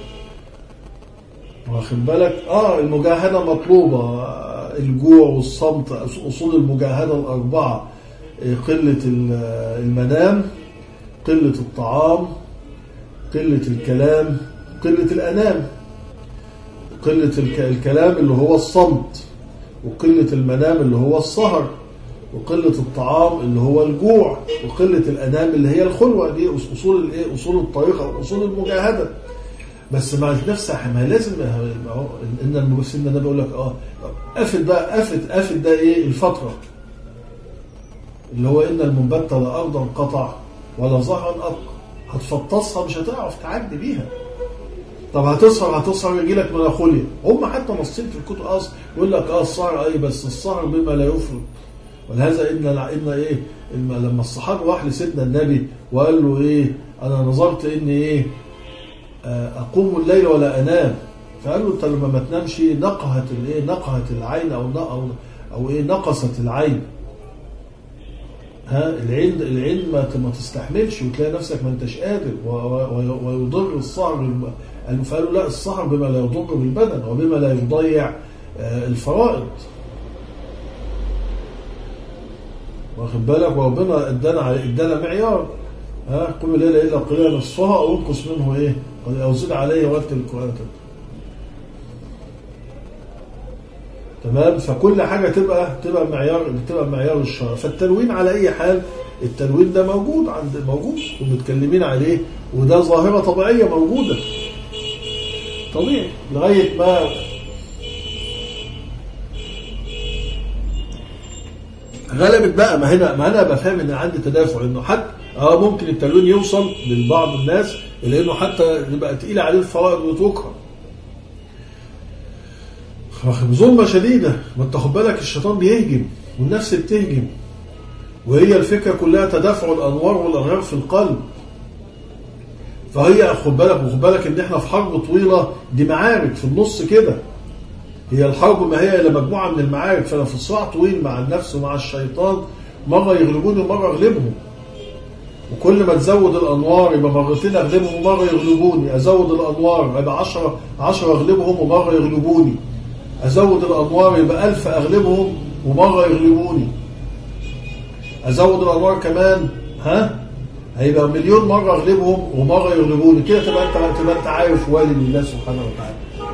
Speaker 1: واخد بالك؟ اه المجاهده مطلوبه آه، الجوع والصمت اصول المجاهده الاربعه آه، قله ال- المنام قله الطعام قله الكلام قلة الأنام قلة الك- الكلام اللي هو الصمت وقلة المنام اللي هو السهر وقلة الطعام اللي هو الجوع وقلة الأنام اللي هي الخلوة دي أصول الإيه أصول الطريقة وأصول المجاهدة بس مع نفسها ما لازم ما هو ان الممثلين ده بيقول لك اه قفت بقى قفت قفت ده ايه الفتره اللي هو ان المنبت لا ارضا قطع ولا ظهرا ابقى هتفطسها مش هتعرف تعدي بيها طب هتسهر هتسهر يجي لك ميلانخوليا هم حتى نصين في الكتب اصلا يقول لك اه السهر اي بس السهر بما لا يفرط ولهذا ان ان ايه إن لما الصحابي راح لسيدنا النبي وقال له ايه انا نظرت اني ايه آه، اقوم الليل ولا انام فقال له انت لما ما تنامش نقهت الايه نقهت العين او او او ايه نقصت العين ها العين العين ما ما تستحملش وتلاقي نفسك ما انتش قادر و- و- ويضر السهر بالم- قال- فقالوا لا السهر بما لا يضر بالبدن وبما لا يضيع آه، الفرائض واخد بالك وربنا ادانا على- ادانا معيار ها قم الليل الا قليلا نصفها او انقص منه ايه او زد عليه ورتل القران ترتيلا. تمام فكل حاجه تبقى تبقى معيار بتبقى معيار الشرع فالتلوين على اي حال التلوين ده موجود عند موجود ومتكلمين عليه وده ظاهره طبيعيه موجوده طبيعي لغايه ما غلبت بقى ما هنا ما انا بفهم ان عندي تدافع انه حتى اه ممكن التلوين يوصل لبعض الناس الى انه حتى يبقى تقيل عليه الفوائد ويتركها ظلمه شديده ما انت خد بالك الشيطان بيهجم والنفس بتهجم وهي الفكره كلها تدافع الانوار والاغيار في القلب فهي خد بالك وخد بالك ان احنا في حرب طويله دي معارك في النص كده هي الحرب ما هي الا مجموعه من المعارك فانا في صراع طويل مع النفس ومع الشيطان مره يغلبوني ومره اغلبهم وكل ما تزود الانوار يبقى مرتين اغلبهم ومره يغلبوني ازود الانوار يبقى 10 10 اغلبهم ومره يغلبوني ازود الانوار يبقى 1000 اغلبهم ومره يغلبوني ازود الانوار كمان ها هيبقى مليون مره اغلبهم ومره يغلبوني كده تبقى انت تبقى انت عارف والي لله سبحانه وتعالى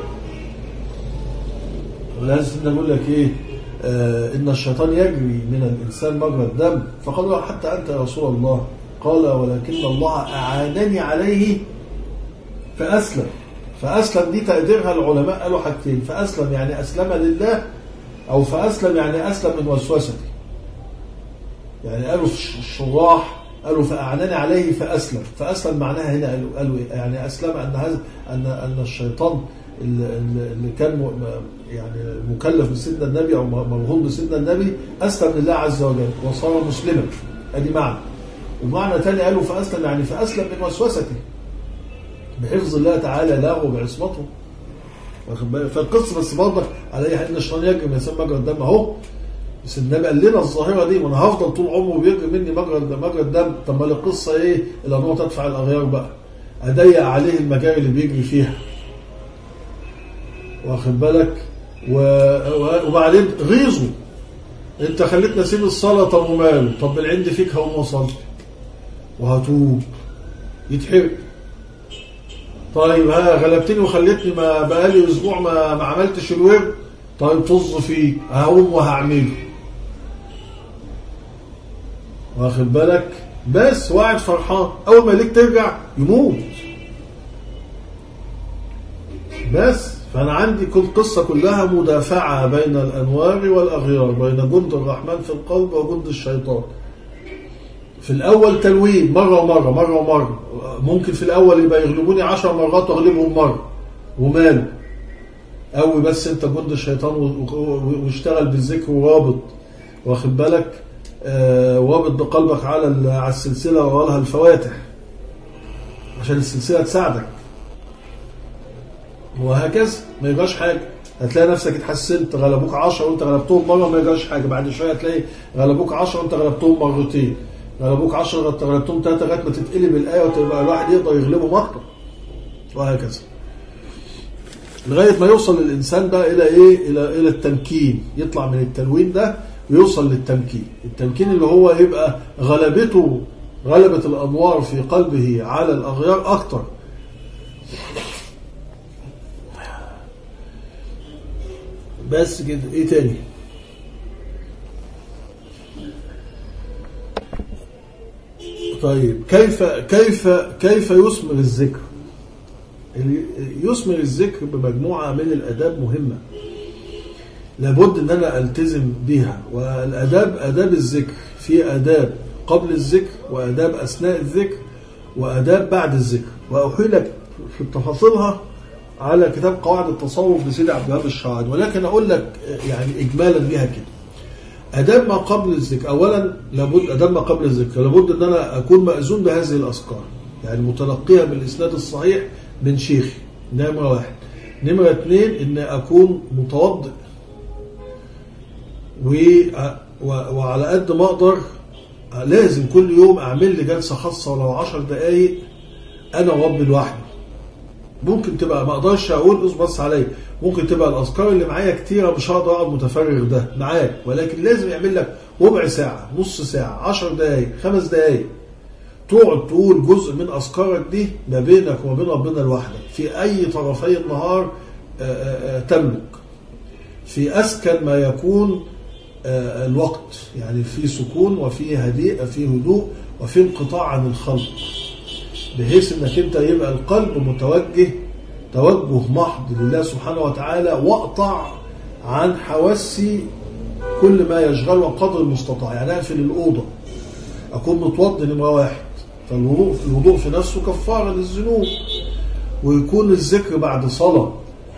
Speaker 1: لازم نقول لك ايه آه ان الشيطان يجري من الانسان مجرى الدم فقالوا حتى انت يا رسول الله قال ولكن الله اعانني عليه فاسلم فاسلم دي تقديرها العلماء قالوا حاجتين فاسلم يعني اسلم لله او فاسلم يعني اسلم من وسوسته يعني قالوا في الشراح قالوا فأعلن عليه فأسلم فأسلم معناها هنا قالوا, قالوا إيه؟ يعني أسلم أن هذا أن أن الشيطان اللي اللي كان م- يعني مكلف بسيدنا النبي أو مرهون بسيدنا النبي أسلم لله عز وجل وصار مسلما أدي معنى ومعنى ثاني قالوا فأسلم يعني فأسلم من وسوسته بحفظ الله تعالى له وبعصمته واخد بالك فالقصه بس برضك على اي حال ان الشيطان يجري من الانسان مجرى الدم اهو بس النبي قال لنا الظاهره دي ما انا هفضل طول عمره بيجري مني مجرى مجرى الدم طب ما القصه ايه؟ الانوار تدفع الاغيار بقى اضيق عليه المجاري اللي بيجري فيها واخد بالك و... و... وبعدين غيظه انت خليتني اسيب الصلاه طب وماله طب بالعند فيك هقوم اصلي وهتوب يتحرق طيب ها غلبتني وخليتني ما بقالي اسبوع ما, ما عملتش الورد طيب طز فيه هقوم وهعمله واخد بالك بس وقاعد فرحان اول ما ليك ترجع يموت بس فانا عندي كل قصه كلها مدافعه بين الانوار والاغيار بين جند الرحمن في القلب وجند الشيطان في الاول تلوين مره ومره مره ومره ممكن في الاول يبقى يغلبوني عشر مرات واغلبهم مره وماله قوي بس انت جند الشيطان و- و- واشتغل بالذكر ورابط واخد بالك آه رابط بقلبك على ال- على السلسله وراها الفواتح عشان السلسله تساعدك وهكذا ما يجراش حاجه هتلاقي نفسك اتحسنت غلبوك 10 وانت غلبتهم مره ما يجراش حاجه بعد شويه هتلاقي غلبوك 10 وانت غلبتهم مرتين غلبوك 10 وانت غلبتهم ثلاثه لغايه ما تتقلب الايه وتبقى الواحد يقدر يغلبهم اكتر وهكذا لغايه ما يوصل الانسان بقى الى ايه الى الى التمكين يطلع من التلوين ده ويوصل للتمكين التمكين اللي هو يبقى غلبته غلبة الأنوار في قلبه على الأغيار أكتر بس كده ايه تاني طيب كيف كيف كيف يثمر الذكر اللي يثمر الذكر بمجموعة من الآداب مهمة لابد ان انا التزم بيها والاداب اداب الذكر في اداب قبل الذكر واداب اثناء الذكر واداب بعد الذكر واحيل لك في تفاصيلها على كتاب قواعد التصوف لسيدي عبد الوهاب الشعراوي ولكن اقول لك يعني اجمالا ليها كده اداب ما قبل الذكر اولا لابد اداب ما قبل الذكر لابد ان انا اكون ماذون بهذه الاذكار يعني متلقيها بالاسناد الصحيح من شيخي نمره واحد نمره اثنين ان اكون متوضئ و... و... وعلى قد ما اقدر لازم كل يوم اعمل لي جلسه خاصه ولو 10 دقائق انا وربي لوحدي ممكن تبقى ما اقدرش اقول اصبر بس عليا ممكن تبقى الاذكار اللي معايا كتيره مش هقدر اقعد متفرغ ده معاك ولكن لازم يعمل لك ربع ساعه نص ساعه 10 دقائق خمس دقائق تقعد تقول جزء من اذكارك دي ما بينك وما بين ربنا لوحدك في اي طرفي النهار آآ آآ تملك في اسكن ما يكون الوقت يعني في سكون وفي هديء في هدوء وفي انقطاع عن الخلق بحيث انك انت يبقى القلب متوجه توجه محض لله سبحانه وتعالى واقطع عن حواسي كل ما يشغله قدر المستطاع يعني اقفل الاوضه اكون متوضي نمره واحد فالوضوء الوضوء في نفسه كفاره للذنوب ويكون الذكر بعد صلاه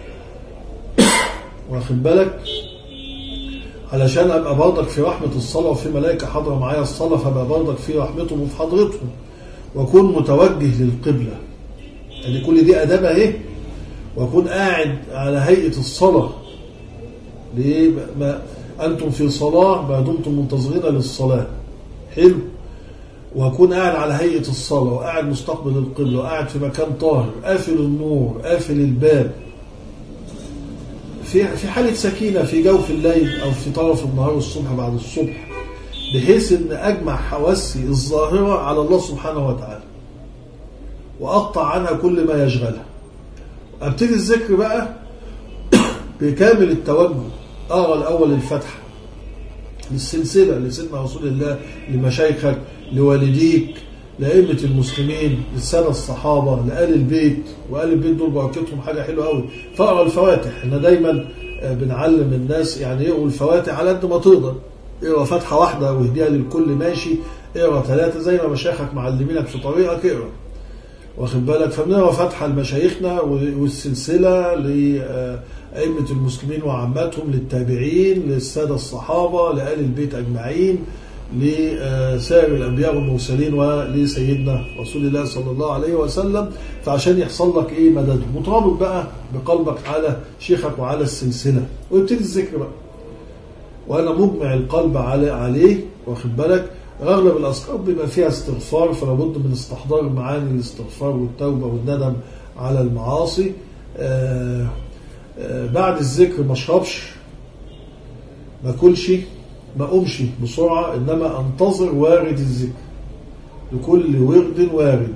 Speaker 1: واخد بالك علشان ابقى برضك في رحمه الصلاه وفي ملائكه حاضره معايا الصلاه فابقى برضك في رحمتهم وفي حضرتهم واكون متوجه للقبله يعني كل دي اداب اهي واكون قاعد على هيئه الصلاه ليه ما انتم في صلاه ما دمتم منتظرين للصلاه حلو وأكون قاعد على هيئة الصلاة وقاعد مستقبل القبلة وقاعد في مكان طاهر قافل النور قافل الباب في في حالة سكينة في جوف الليل أو في طرف النهار الصبح بعد الصبح بحيث أن أجمع حواسي الظاهرة على الله سبحانه وتعالى وأقطع عنها كل ما يشغلها أبتدي الذكر بقى بكامل التوجه أقرأ الأول الفتحة للسلسلة لسيدنا رسول الله لمشايخك لوالديك لأئمة المسلمين للسادة الصحابة لآل البيت وآل البيت دول بركتهم حاجة حلوة قوي فاقرا الفواتح احنا دايما بنعلم الناس يعني يقروا الفواتح على قد ما تقدر اقرا فتحة واحدة واهديها للكل ماشي اقرا ثلاثة زي ما مشايخك معلمينك في طريقك اقرا واخد بالك فبنقرا فتحة لمشايخنا والسلسلة لأئمة المسلمين وعاماتهم للتابعين للسادة الصحابة لآل البيت أجمعين لسائر الأنبياء والمرسلين ولسيدنا رسول الله صلى الله عليه وسلم فعشان يحصل لك إيه مدد مترابط بقى بقلبك على شيخك وعلى السلسلة ويبتدي الذكر بقى وأنا مجمع القلب على عليه واخد بالك أغلب الأذكار بيبقى فيها استغفار فلا بد من استحضار معاني الاستغفار والتوبة والندم على المعاصي آآ آآ بعد الذكر ما اشربش ما اكلش ما أقومش بسرعة إنما أنتظر وارد الذكر لكل ورد وارد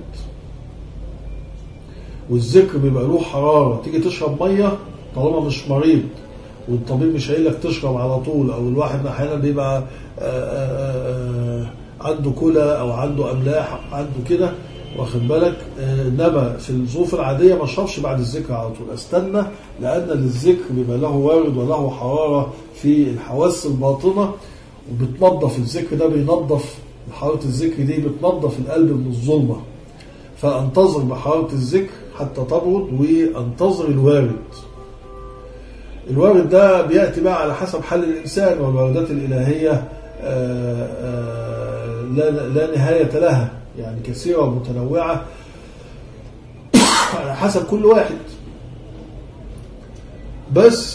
Speaker 1: والذكر بيبقى له حرارة تيجي تشرب مية طالما مش مريض والطبيب مش قايل لك تشرب على طول أو الواحد أحيانا بيبقى آآ آآ عنده كلى أو عنده أملاح عنده كده واخد بالك انما في الظروف العاديه ما اشربش بعد الذكر على طول استنى لان للذكر بيبقى له وارد وله حراره في الحواس الباطنه وبتنظف الذكر ده بينظف حراره الذكر دي بتنظف القلب من الظلمه فانتظر بحراره الذكر حتى تبرد وانتظر الوارد الوارد ده بياتي بقى على حسب حال الانسان والواردات الالهيه آآ آآ لا, لا نهايه لها يعني كثيرة ومتنوعة على حسب كل واحد بس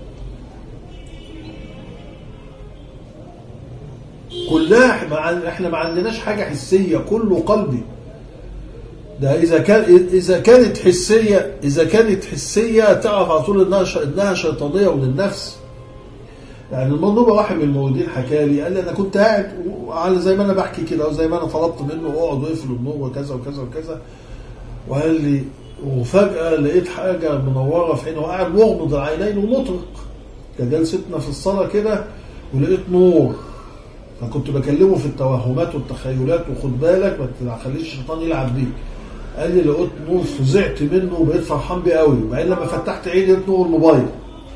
Speaker 1: كلها مع احنا ما عندناش حاجة حسية كله قلبي ده إذا كان إذا كانت حسية إذا كانت حسية تعرف على طول إنها إنها شيطانية ومن النفس يعني الموضوع واحد من الموجودين حكى لي قال لي انا كنت قاعد على زي ما انا بحكي كده وزي ما انا طلبت منه اقعد واقفل النور وكذا وكذا وكذا وقال لي وفجاه لقيت حاجه منوره في عينه وقاعد مغمض العينين ومطرق كان جلستنا في الصلاه كده ولقيت نور فكنت بكلمه في التوهمات والتخيلات وخد بالك ما تخليش الشيطان يلعب بيك قال لي لقيت نور فزعت منه وبقيت فرحان بيه قوي وبعدين لما فتحت عيني لقيت نور الموبايل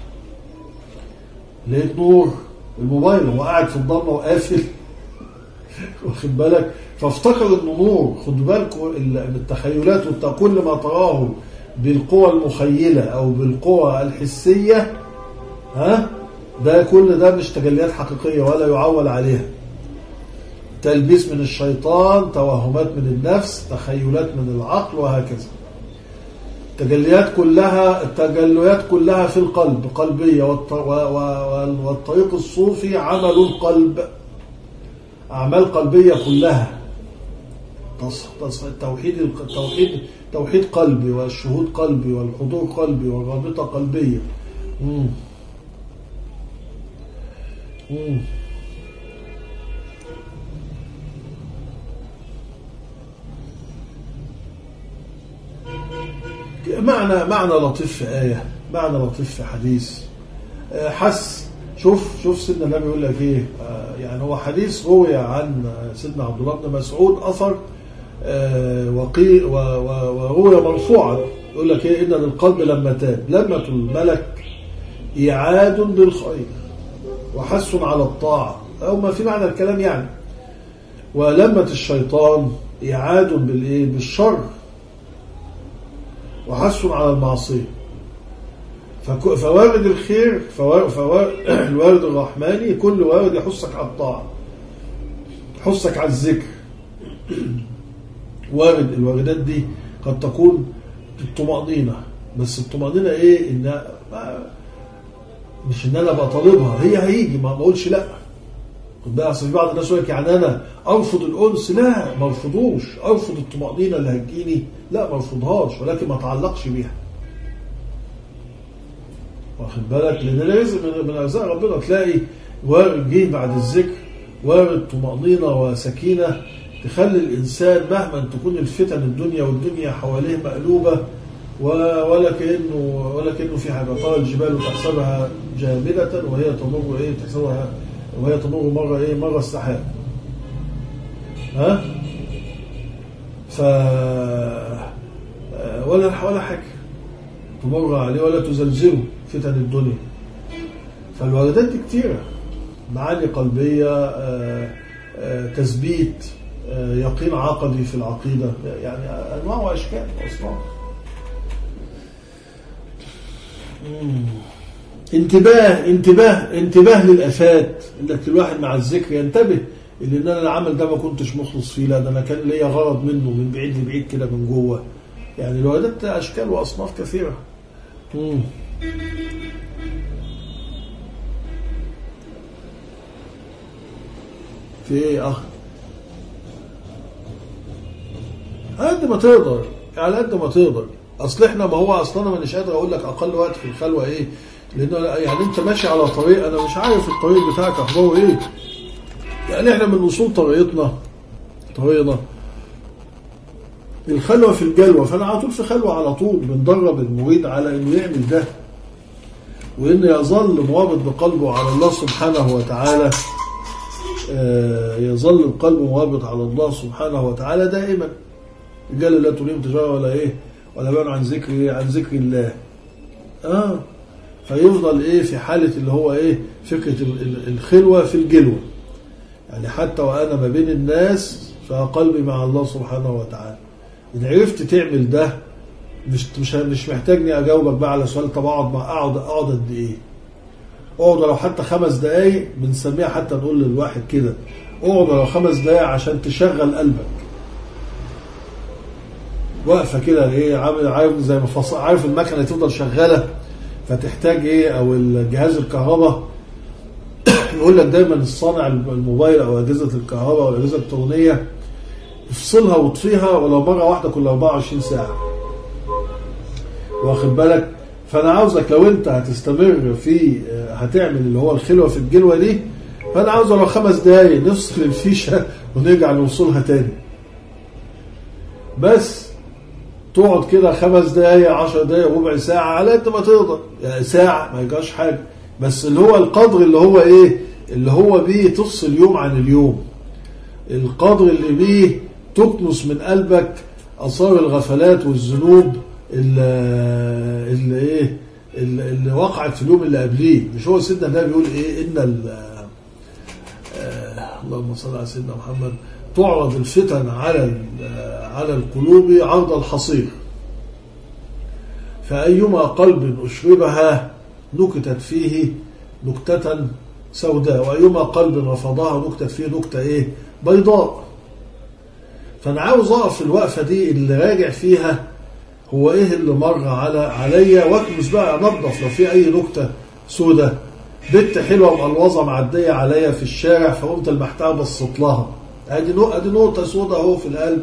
Speaker 1: لقيت نور الموبايل هو قاعد في الضلمه وقافل واخد بالك فافتكر انه نور خد بالكم التخيلات كل ما تراه بالقوى المخيله او بالقوى الحسيه ها ده كل ده مش تجليات حقيقيه ولا يعول عليها تلبيس من الشيطان توهمات من النفس تخيلات من العقل وهكذا التجليات كلها التجليات كلها في القلب قلبية والطريق الصوفي عمل القلب أعمال قلبية كلها التوحيد التوحيد توحيد قلبي والشهود قلبي والحضور قلبي والرابطة قلبية مم. مم. معنى معنى لطيف في آية معنى لطيف في حديث حس شوف شوف سيدنا النبي يقول لك ايه يعني هو حديث روي عن سيدنا عبد الله بن مسعود اثر وقي وروي مرفوعا يقول لك ايه ان للقلب لمتان لمة الملك ايعاد بالخير وحث على الطاعة او ما في معنى الكلام يعني ولمة الشيطان ايعاد بالايه بالشر وحث على المعصية فوارد الخير الوارد الرحماني كل وارد يحثك على الطاعة يحثك على الذكر وارد الواردات دي قد تكون الطمأنينة بس الطمأنينة ايه ان مش ان انا ابقى طالبها هي هيجي ما بقولش لا خد بالك أصل في بعض الناس يقول لك يعني انا ارفض الانس لا ما ارفضوش ارفض الطمانينه اللي هتجيني لا ما ارفضهاش ولكن ما اتعلقش بيها واخد بالك لان ده رزق من من ارزاق ربنا تلاقي وارد جه بعد الذكر وارد طمانينه وسكينه تخلي الانسان مهما تكون الفتن الدنيا والدنيا حواليه مقلوبه و- ولا كانه ولا كانه في حاجه طال الجبال تحسبها جامده وهي تمر ايه تحسبها وهي تمر مره ايه مره السحاب ها ف ولا ولا حاجه تمر عليه ولا تزلزله فتن الدنيا فالواردات دي كتيرة معاني قلبية آه، آه، تثبيت آه، يقين عقدي في العقيدة يعني أنواع وأشكال وأصناف مم. انتباه انتباه انتباه للآفات انك الواحد مع الذكر ينتبه ان انا العمل ده ما كنتش مخلص فيه لا ده انا كان ليا غرض منه من بعيد لبعيد كده من جوه يعني الواردات اشكال واصناف كثيره مم. في ايه يا اخ على قد ما تقدر على قد ما تقدر اصل احنا ما هو اصلا انا مش قادر اقول لك اقل وقت في الخلوه ايه لان يعني انت ماشي على طريق انا مش عارف الطريق بتاعك اخباره ايه يعني احنا من اصول طريقتنا طريقنا الخلوه في الجلوه فانا على طول في خلوه على طول بندرب المريد على انه يعمل ده وان يظل مرابط بقلبه على الله سبحانه وتعالى آه، يظل القلب مرابط على الله سبحانه وتعالى دائما رجال لا تريهم تجاره ولا ايه ولا بيان عن ذكر عن ذكر الله اه فيفضل ايه في حاله اللي هو ايه فكره ال- ال- الخلوه في الجلوه يعني حتى وانا ما بين الناس فقلبي مع الله سبحانه وتعالى ان عرفت تعمل ده مش مش مش محتاجني اجاوبك بقى على سؤال طب اقعد مع اقعد اقعد قد ايه؟ اقعد لو حتى خمس دقايق بنسميها حتى نقول للواحد كده اقعد لو خمس دقايق عشان تشغل قلبك واقفه كده ايه عامل عارف زي ما فص... عارف المكنه تفضل شغاله فتحتاج ايه او الجهاز الكهرباء يقول لك دايما الصانع الموبايل او اجهزه الكهرباء او الاجهزه الالكترونيه افصلها واطفيها ولو مره واحده كل 24 ساعه واخد بالك فانا عاوزك لو انت هتستمر في آه، هتعمل اللي هو الخلوه في الجلوه دي فانا عاوز لو خمس دقايق نفصل الفيشه ونرجع نوصلها تاني بس تقعد كده خمس دقايق عشر دقايق ربع ساعة على قد ما تقدر يعني ساعة ما يجراش حاجة بس اللي هو القدر اللي هو ايه اللي هو بيه تفصل يوم عن اليوم القدر اللي بيه تكنس من قلبك اثار الغفلات والذنوب اللي, اللي ايه اللي, اللي وقعت في اليوم اللي قبليه مش هو سيدنا النبي بيقول ايه ان ال- آه، اللهم صل على سيدنا محمد تعرض الفتن على ال- على القلوب عرض الحصير فأيما قلب أشربها نكتت فيه نكتة سوداء وأيما قلب رفضها نكتت فيه نكتة إيه بيضاء فأنا عاوز أقف في الوقفة دي اللي راجع فيها هو إيه اللي مر على عليا واكنس بقى أنظف لو في أي نكتة سوداء بنت حلوة مقلوظة معدية عليا في الشارع فقمت المحتاج بصيت لها ادي نو- ادي نقطة سوداء اهو في القلب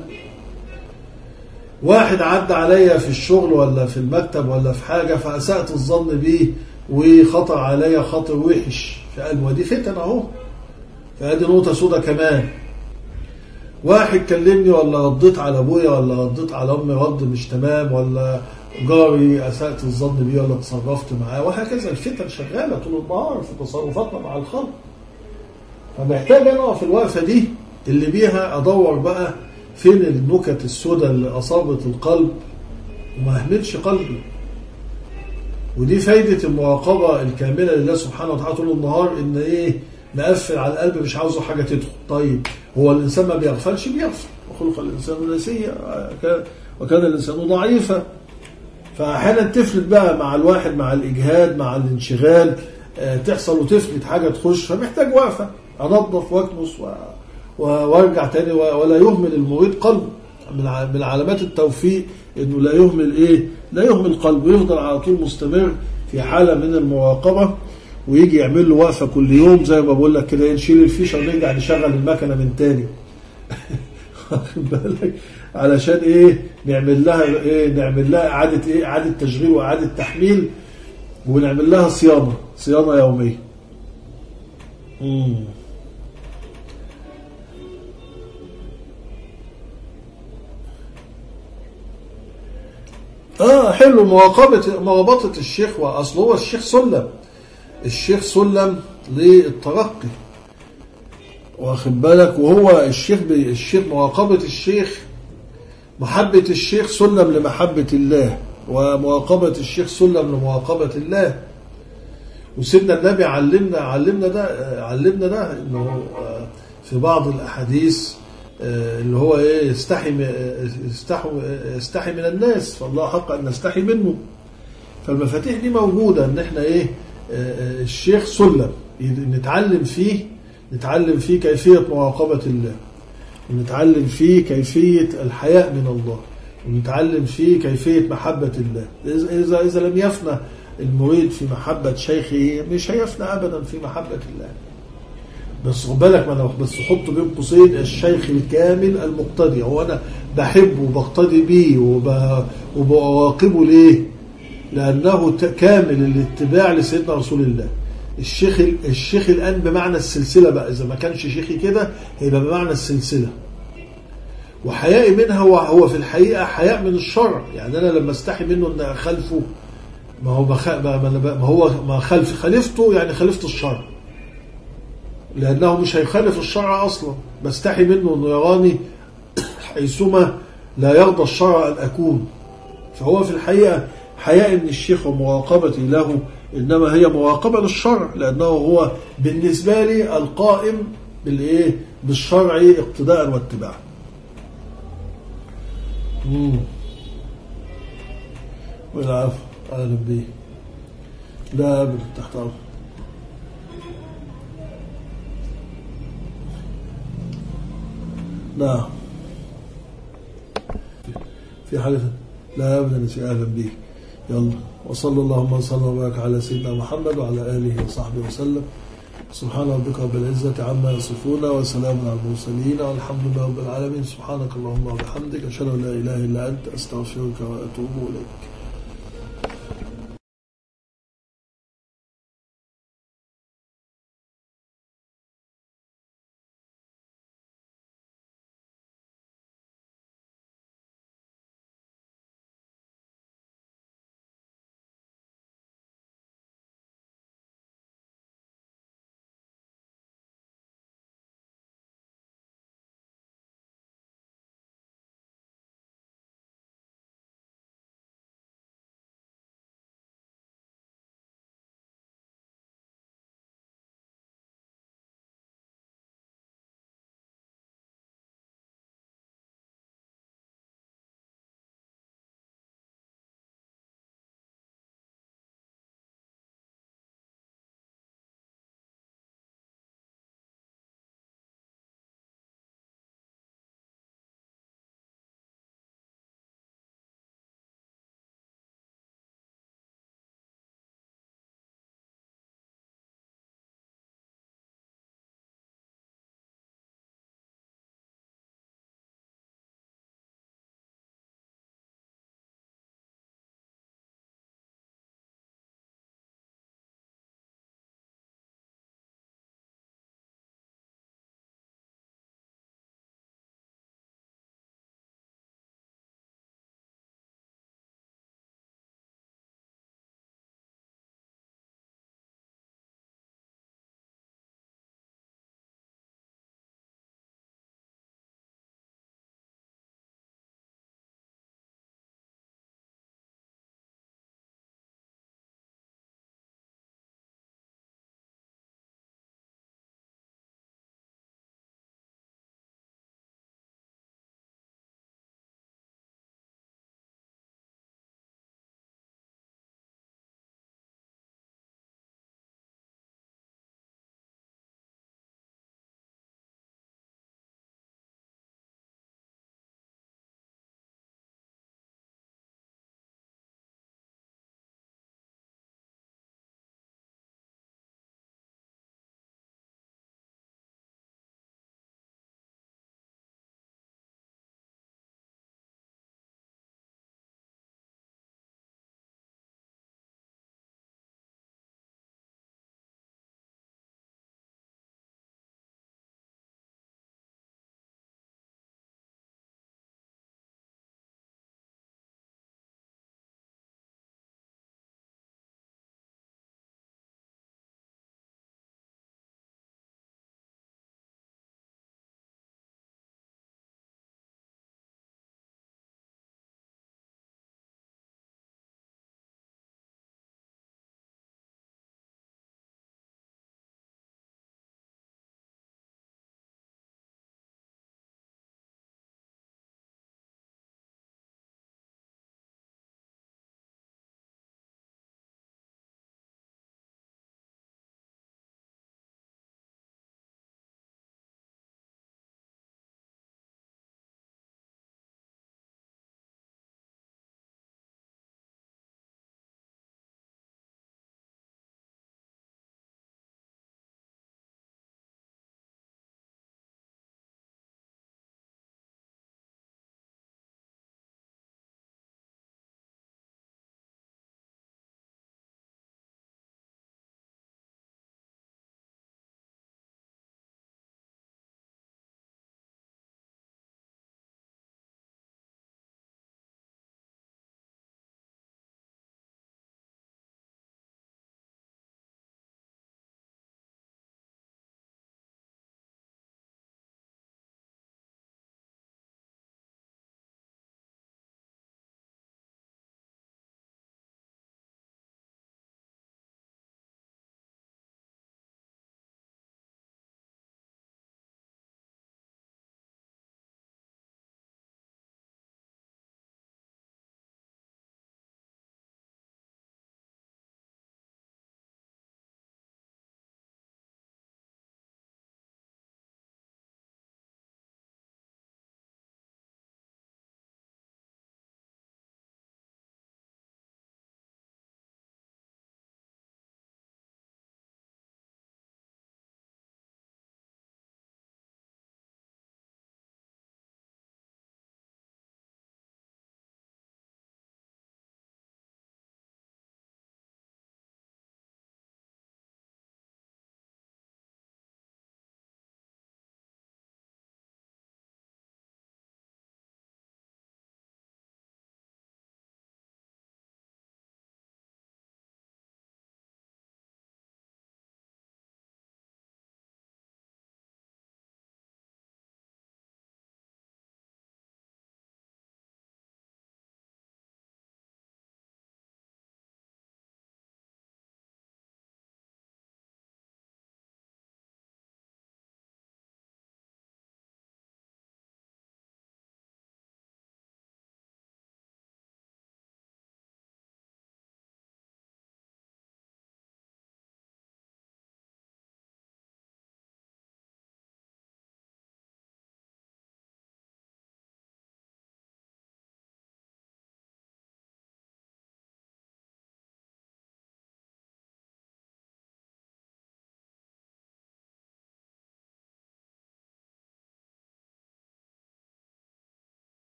Speaker 1: واحد عدى عليا في الشغل ولا في المكتب ولا في حاجة فأسأت الظن بيه وخطر عليا خطر وحش في قلبي ودي فتن اهو فادي نقطة سوداء كمان واحد كلمني ولا رديت على ابويا ولا رديت على امي رد مش تمام ولا جاري اسأت الظن بيه ولا تصرفت معاه وهكذا الفتن شغالة طول النهار في تصرفاتنا مع الخلق فمحتاج انا في الوقفه دي اللي بيها ادور بقى فين النكت السوداء اللي اصابت القلب وما اهملش قلبي ودي فايده المراقبه الكامله لله سبحانه وتعالى طول النهار ان ايه مقفل على القلب مش عاوزه حاجه تدخل طيب هو الانسان ما بيغفلش بيغفل وخلق الانسان نسيا وكان- وكان الانسان ضعيفا فاحيانا تفلت بقى مع الواحد مع الاجهاد مع الانشغال آه، تحصل وتفلت حاجه تخش فمحتاج وقفه انظف واكنس و- و- وارجع تاني و- ولا يهمل المريد قلبه من ع- من علامات التوفيق انه لا يهمل ايه؟ لا يهمل قلبه يفضل على طول مستمر في حاله من المراقبه ويجي يعمل له وقفه كل يوم زي ما بقول لك كده نشيل الفيشه ونرجع نشغل المكنه من تاني واخد بالك علشان ايه نعمل لها ايه نعمل لها اعاده ايه اعاده تشغيل واعاده تحميل ونعمل لها صيانه صيانه يوميه امم اه حلو مراقبه مرابطه الشيخ واصل هو الشيخ سلم الشيخ سلم للترقي واخد بالك وهو الشيخ بي الشيخ مراقبه الشيخ محبه الشيخ سلم لمحبه الله ومراقبه الشيخ سلم لمراقبه الله وسيدنا النبي علمنا علمنا ده علمنا ده انه في بعض الاحاديث اللي هو ايه يستحي يستحي يستحي من الناس فالله حق ان نستحي منه فالمفاتيح دي موجوده ان احنا ايه الشيخ سلم نتعلم فيه نتعلم فيه كيفيه مراقبه الله ونتعلم فيه كيفيه الحياء من الله ونتعلم فيه كيفيه محبه الله اذا اذا لم يفنى المريد في محبه شيخه مش هيفنى ابدا في محبه الله بس خد بالك ما انا بس حط بين قوسين الشيخ الكامل المقتدي هو انا بحبه وبقتدي بيه وبراقبه ليه؟ لانه كامل الاتباع لسيدنا رسول الله. الشيخ الشيخ الان بمعنى السلسله بقى اذا ما كانش شيخي كده هيبقى بمعنى السلسله. وحيائي منها هو هو في الحقيقه حياء من الشرع، يعني انا لما استحي منه ان اخالفه ما هو ما هو ما خالف خالفته يعني خالفت الشرع. لأنه مش هيخالف الشرع أصلا بستحي منه أنه يراني حيثما لا يرضى الشرع أن أكون فهو في الحقيقة حياء من الشيخ ومراقبتي له إنما هي مراقبة للشرع لأنه هو بالنسبة لي القائم بالإيه بالشرع اقتداء واتباعا والعفو أهلا بيه لا أبدا تحت أمر نعم في حاجة لا أبدا نسي أهلا به يلا وصلى اللهم وسلم وبارك على سيدنا محمد وعلى آله وصحبه وسلم سبحان ربك رب العزة عما يصفون وسلام على المرسلين والحمد لله رب العالمين سبحانك اللهم وبحمدك أشهد أن لا إله إلا أنت أستغفرك وأتوب إليك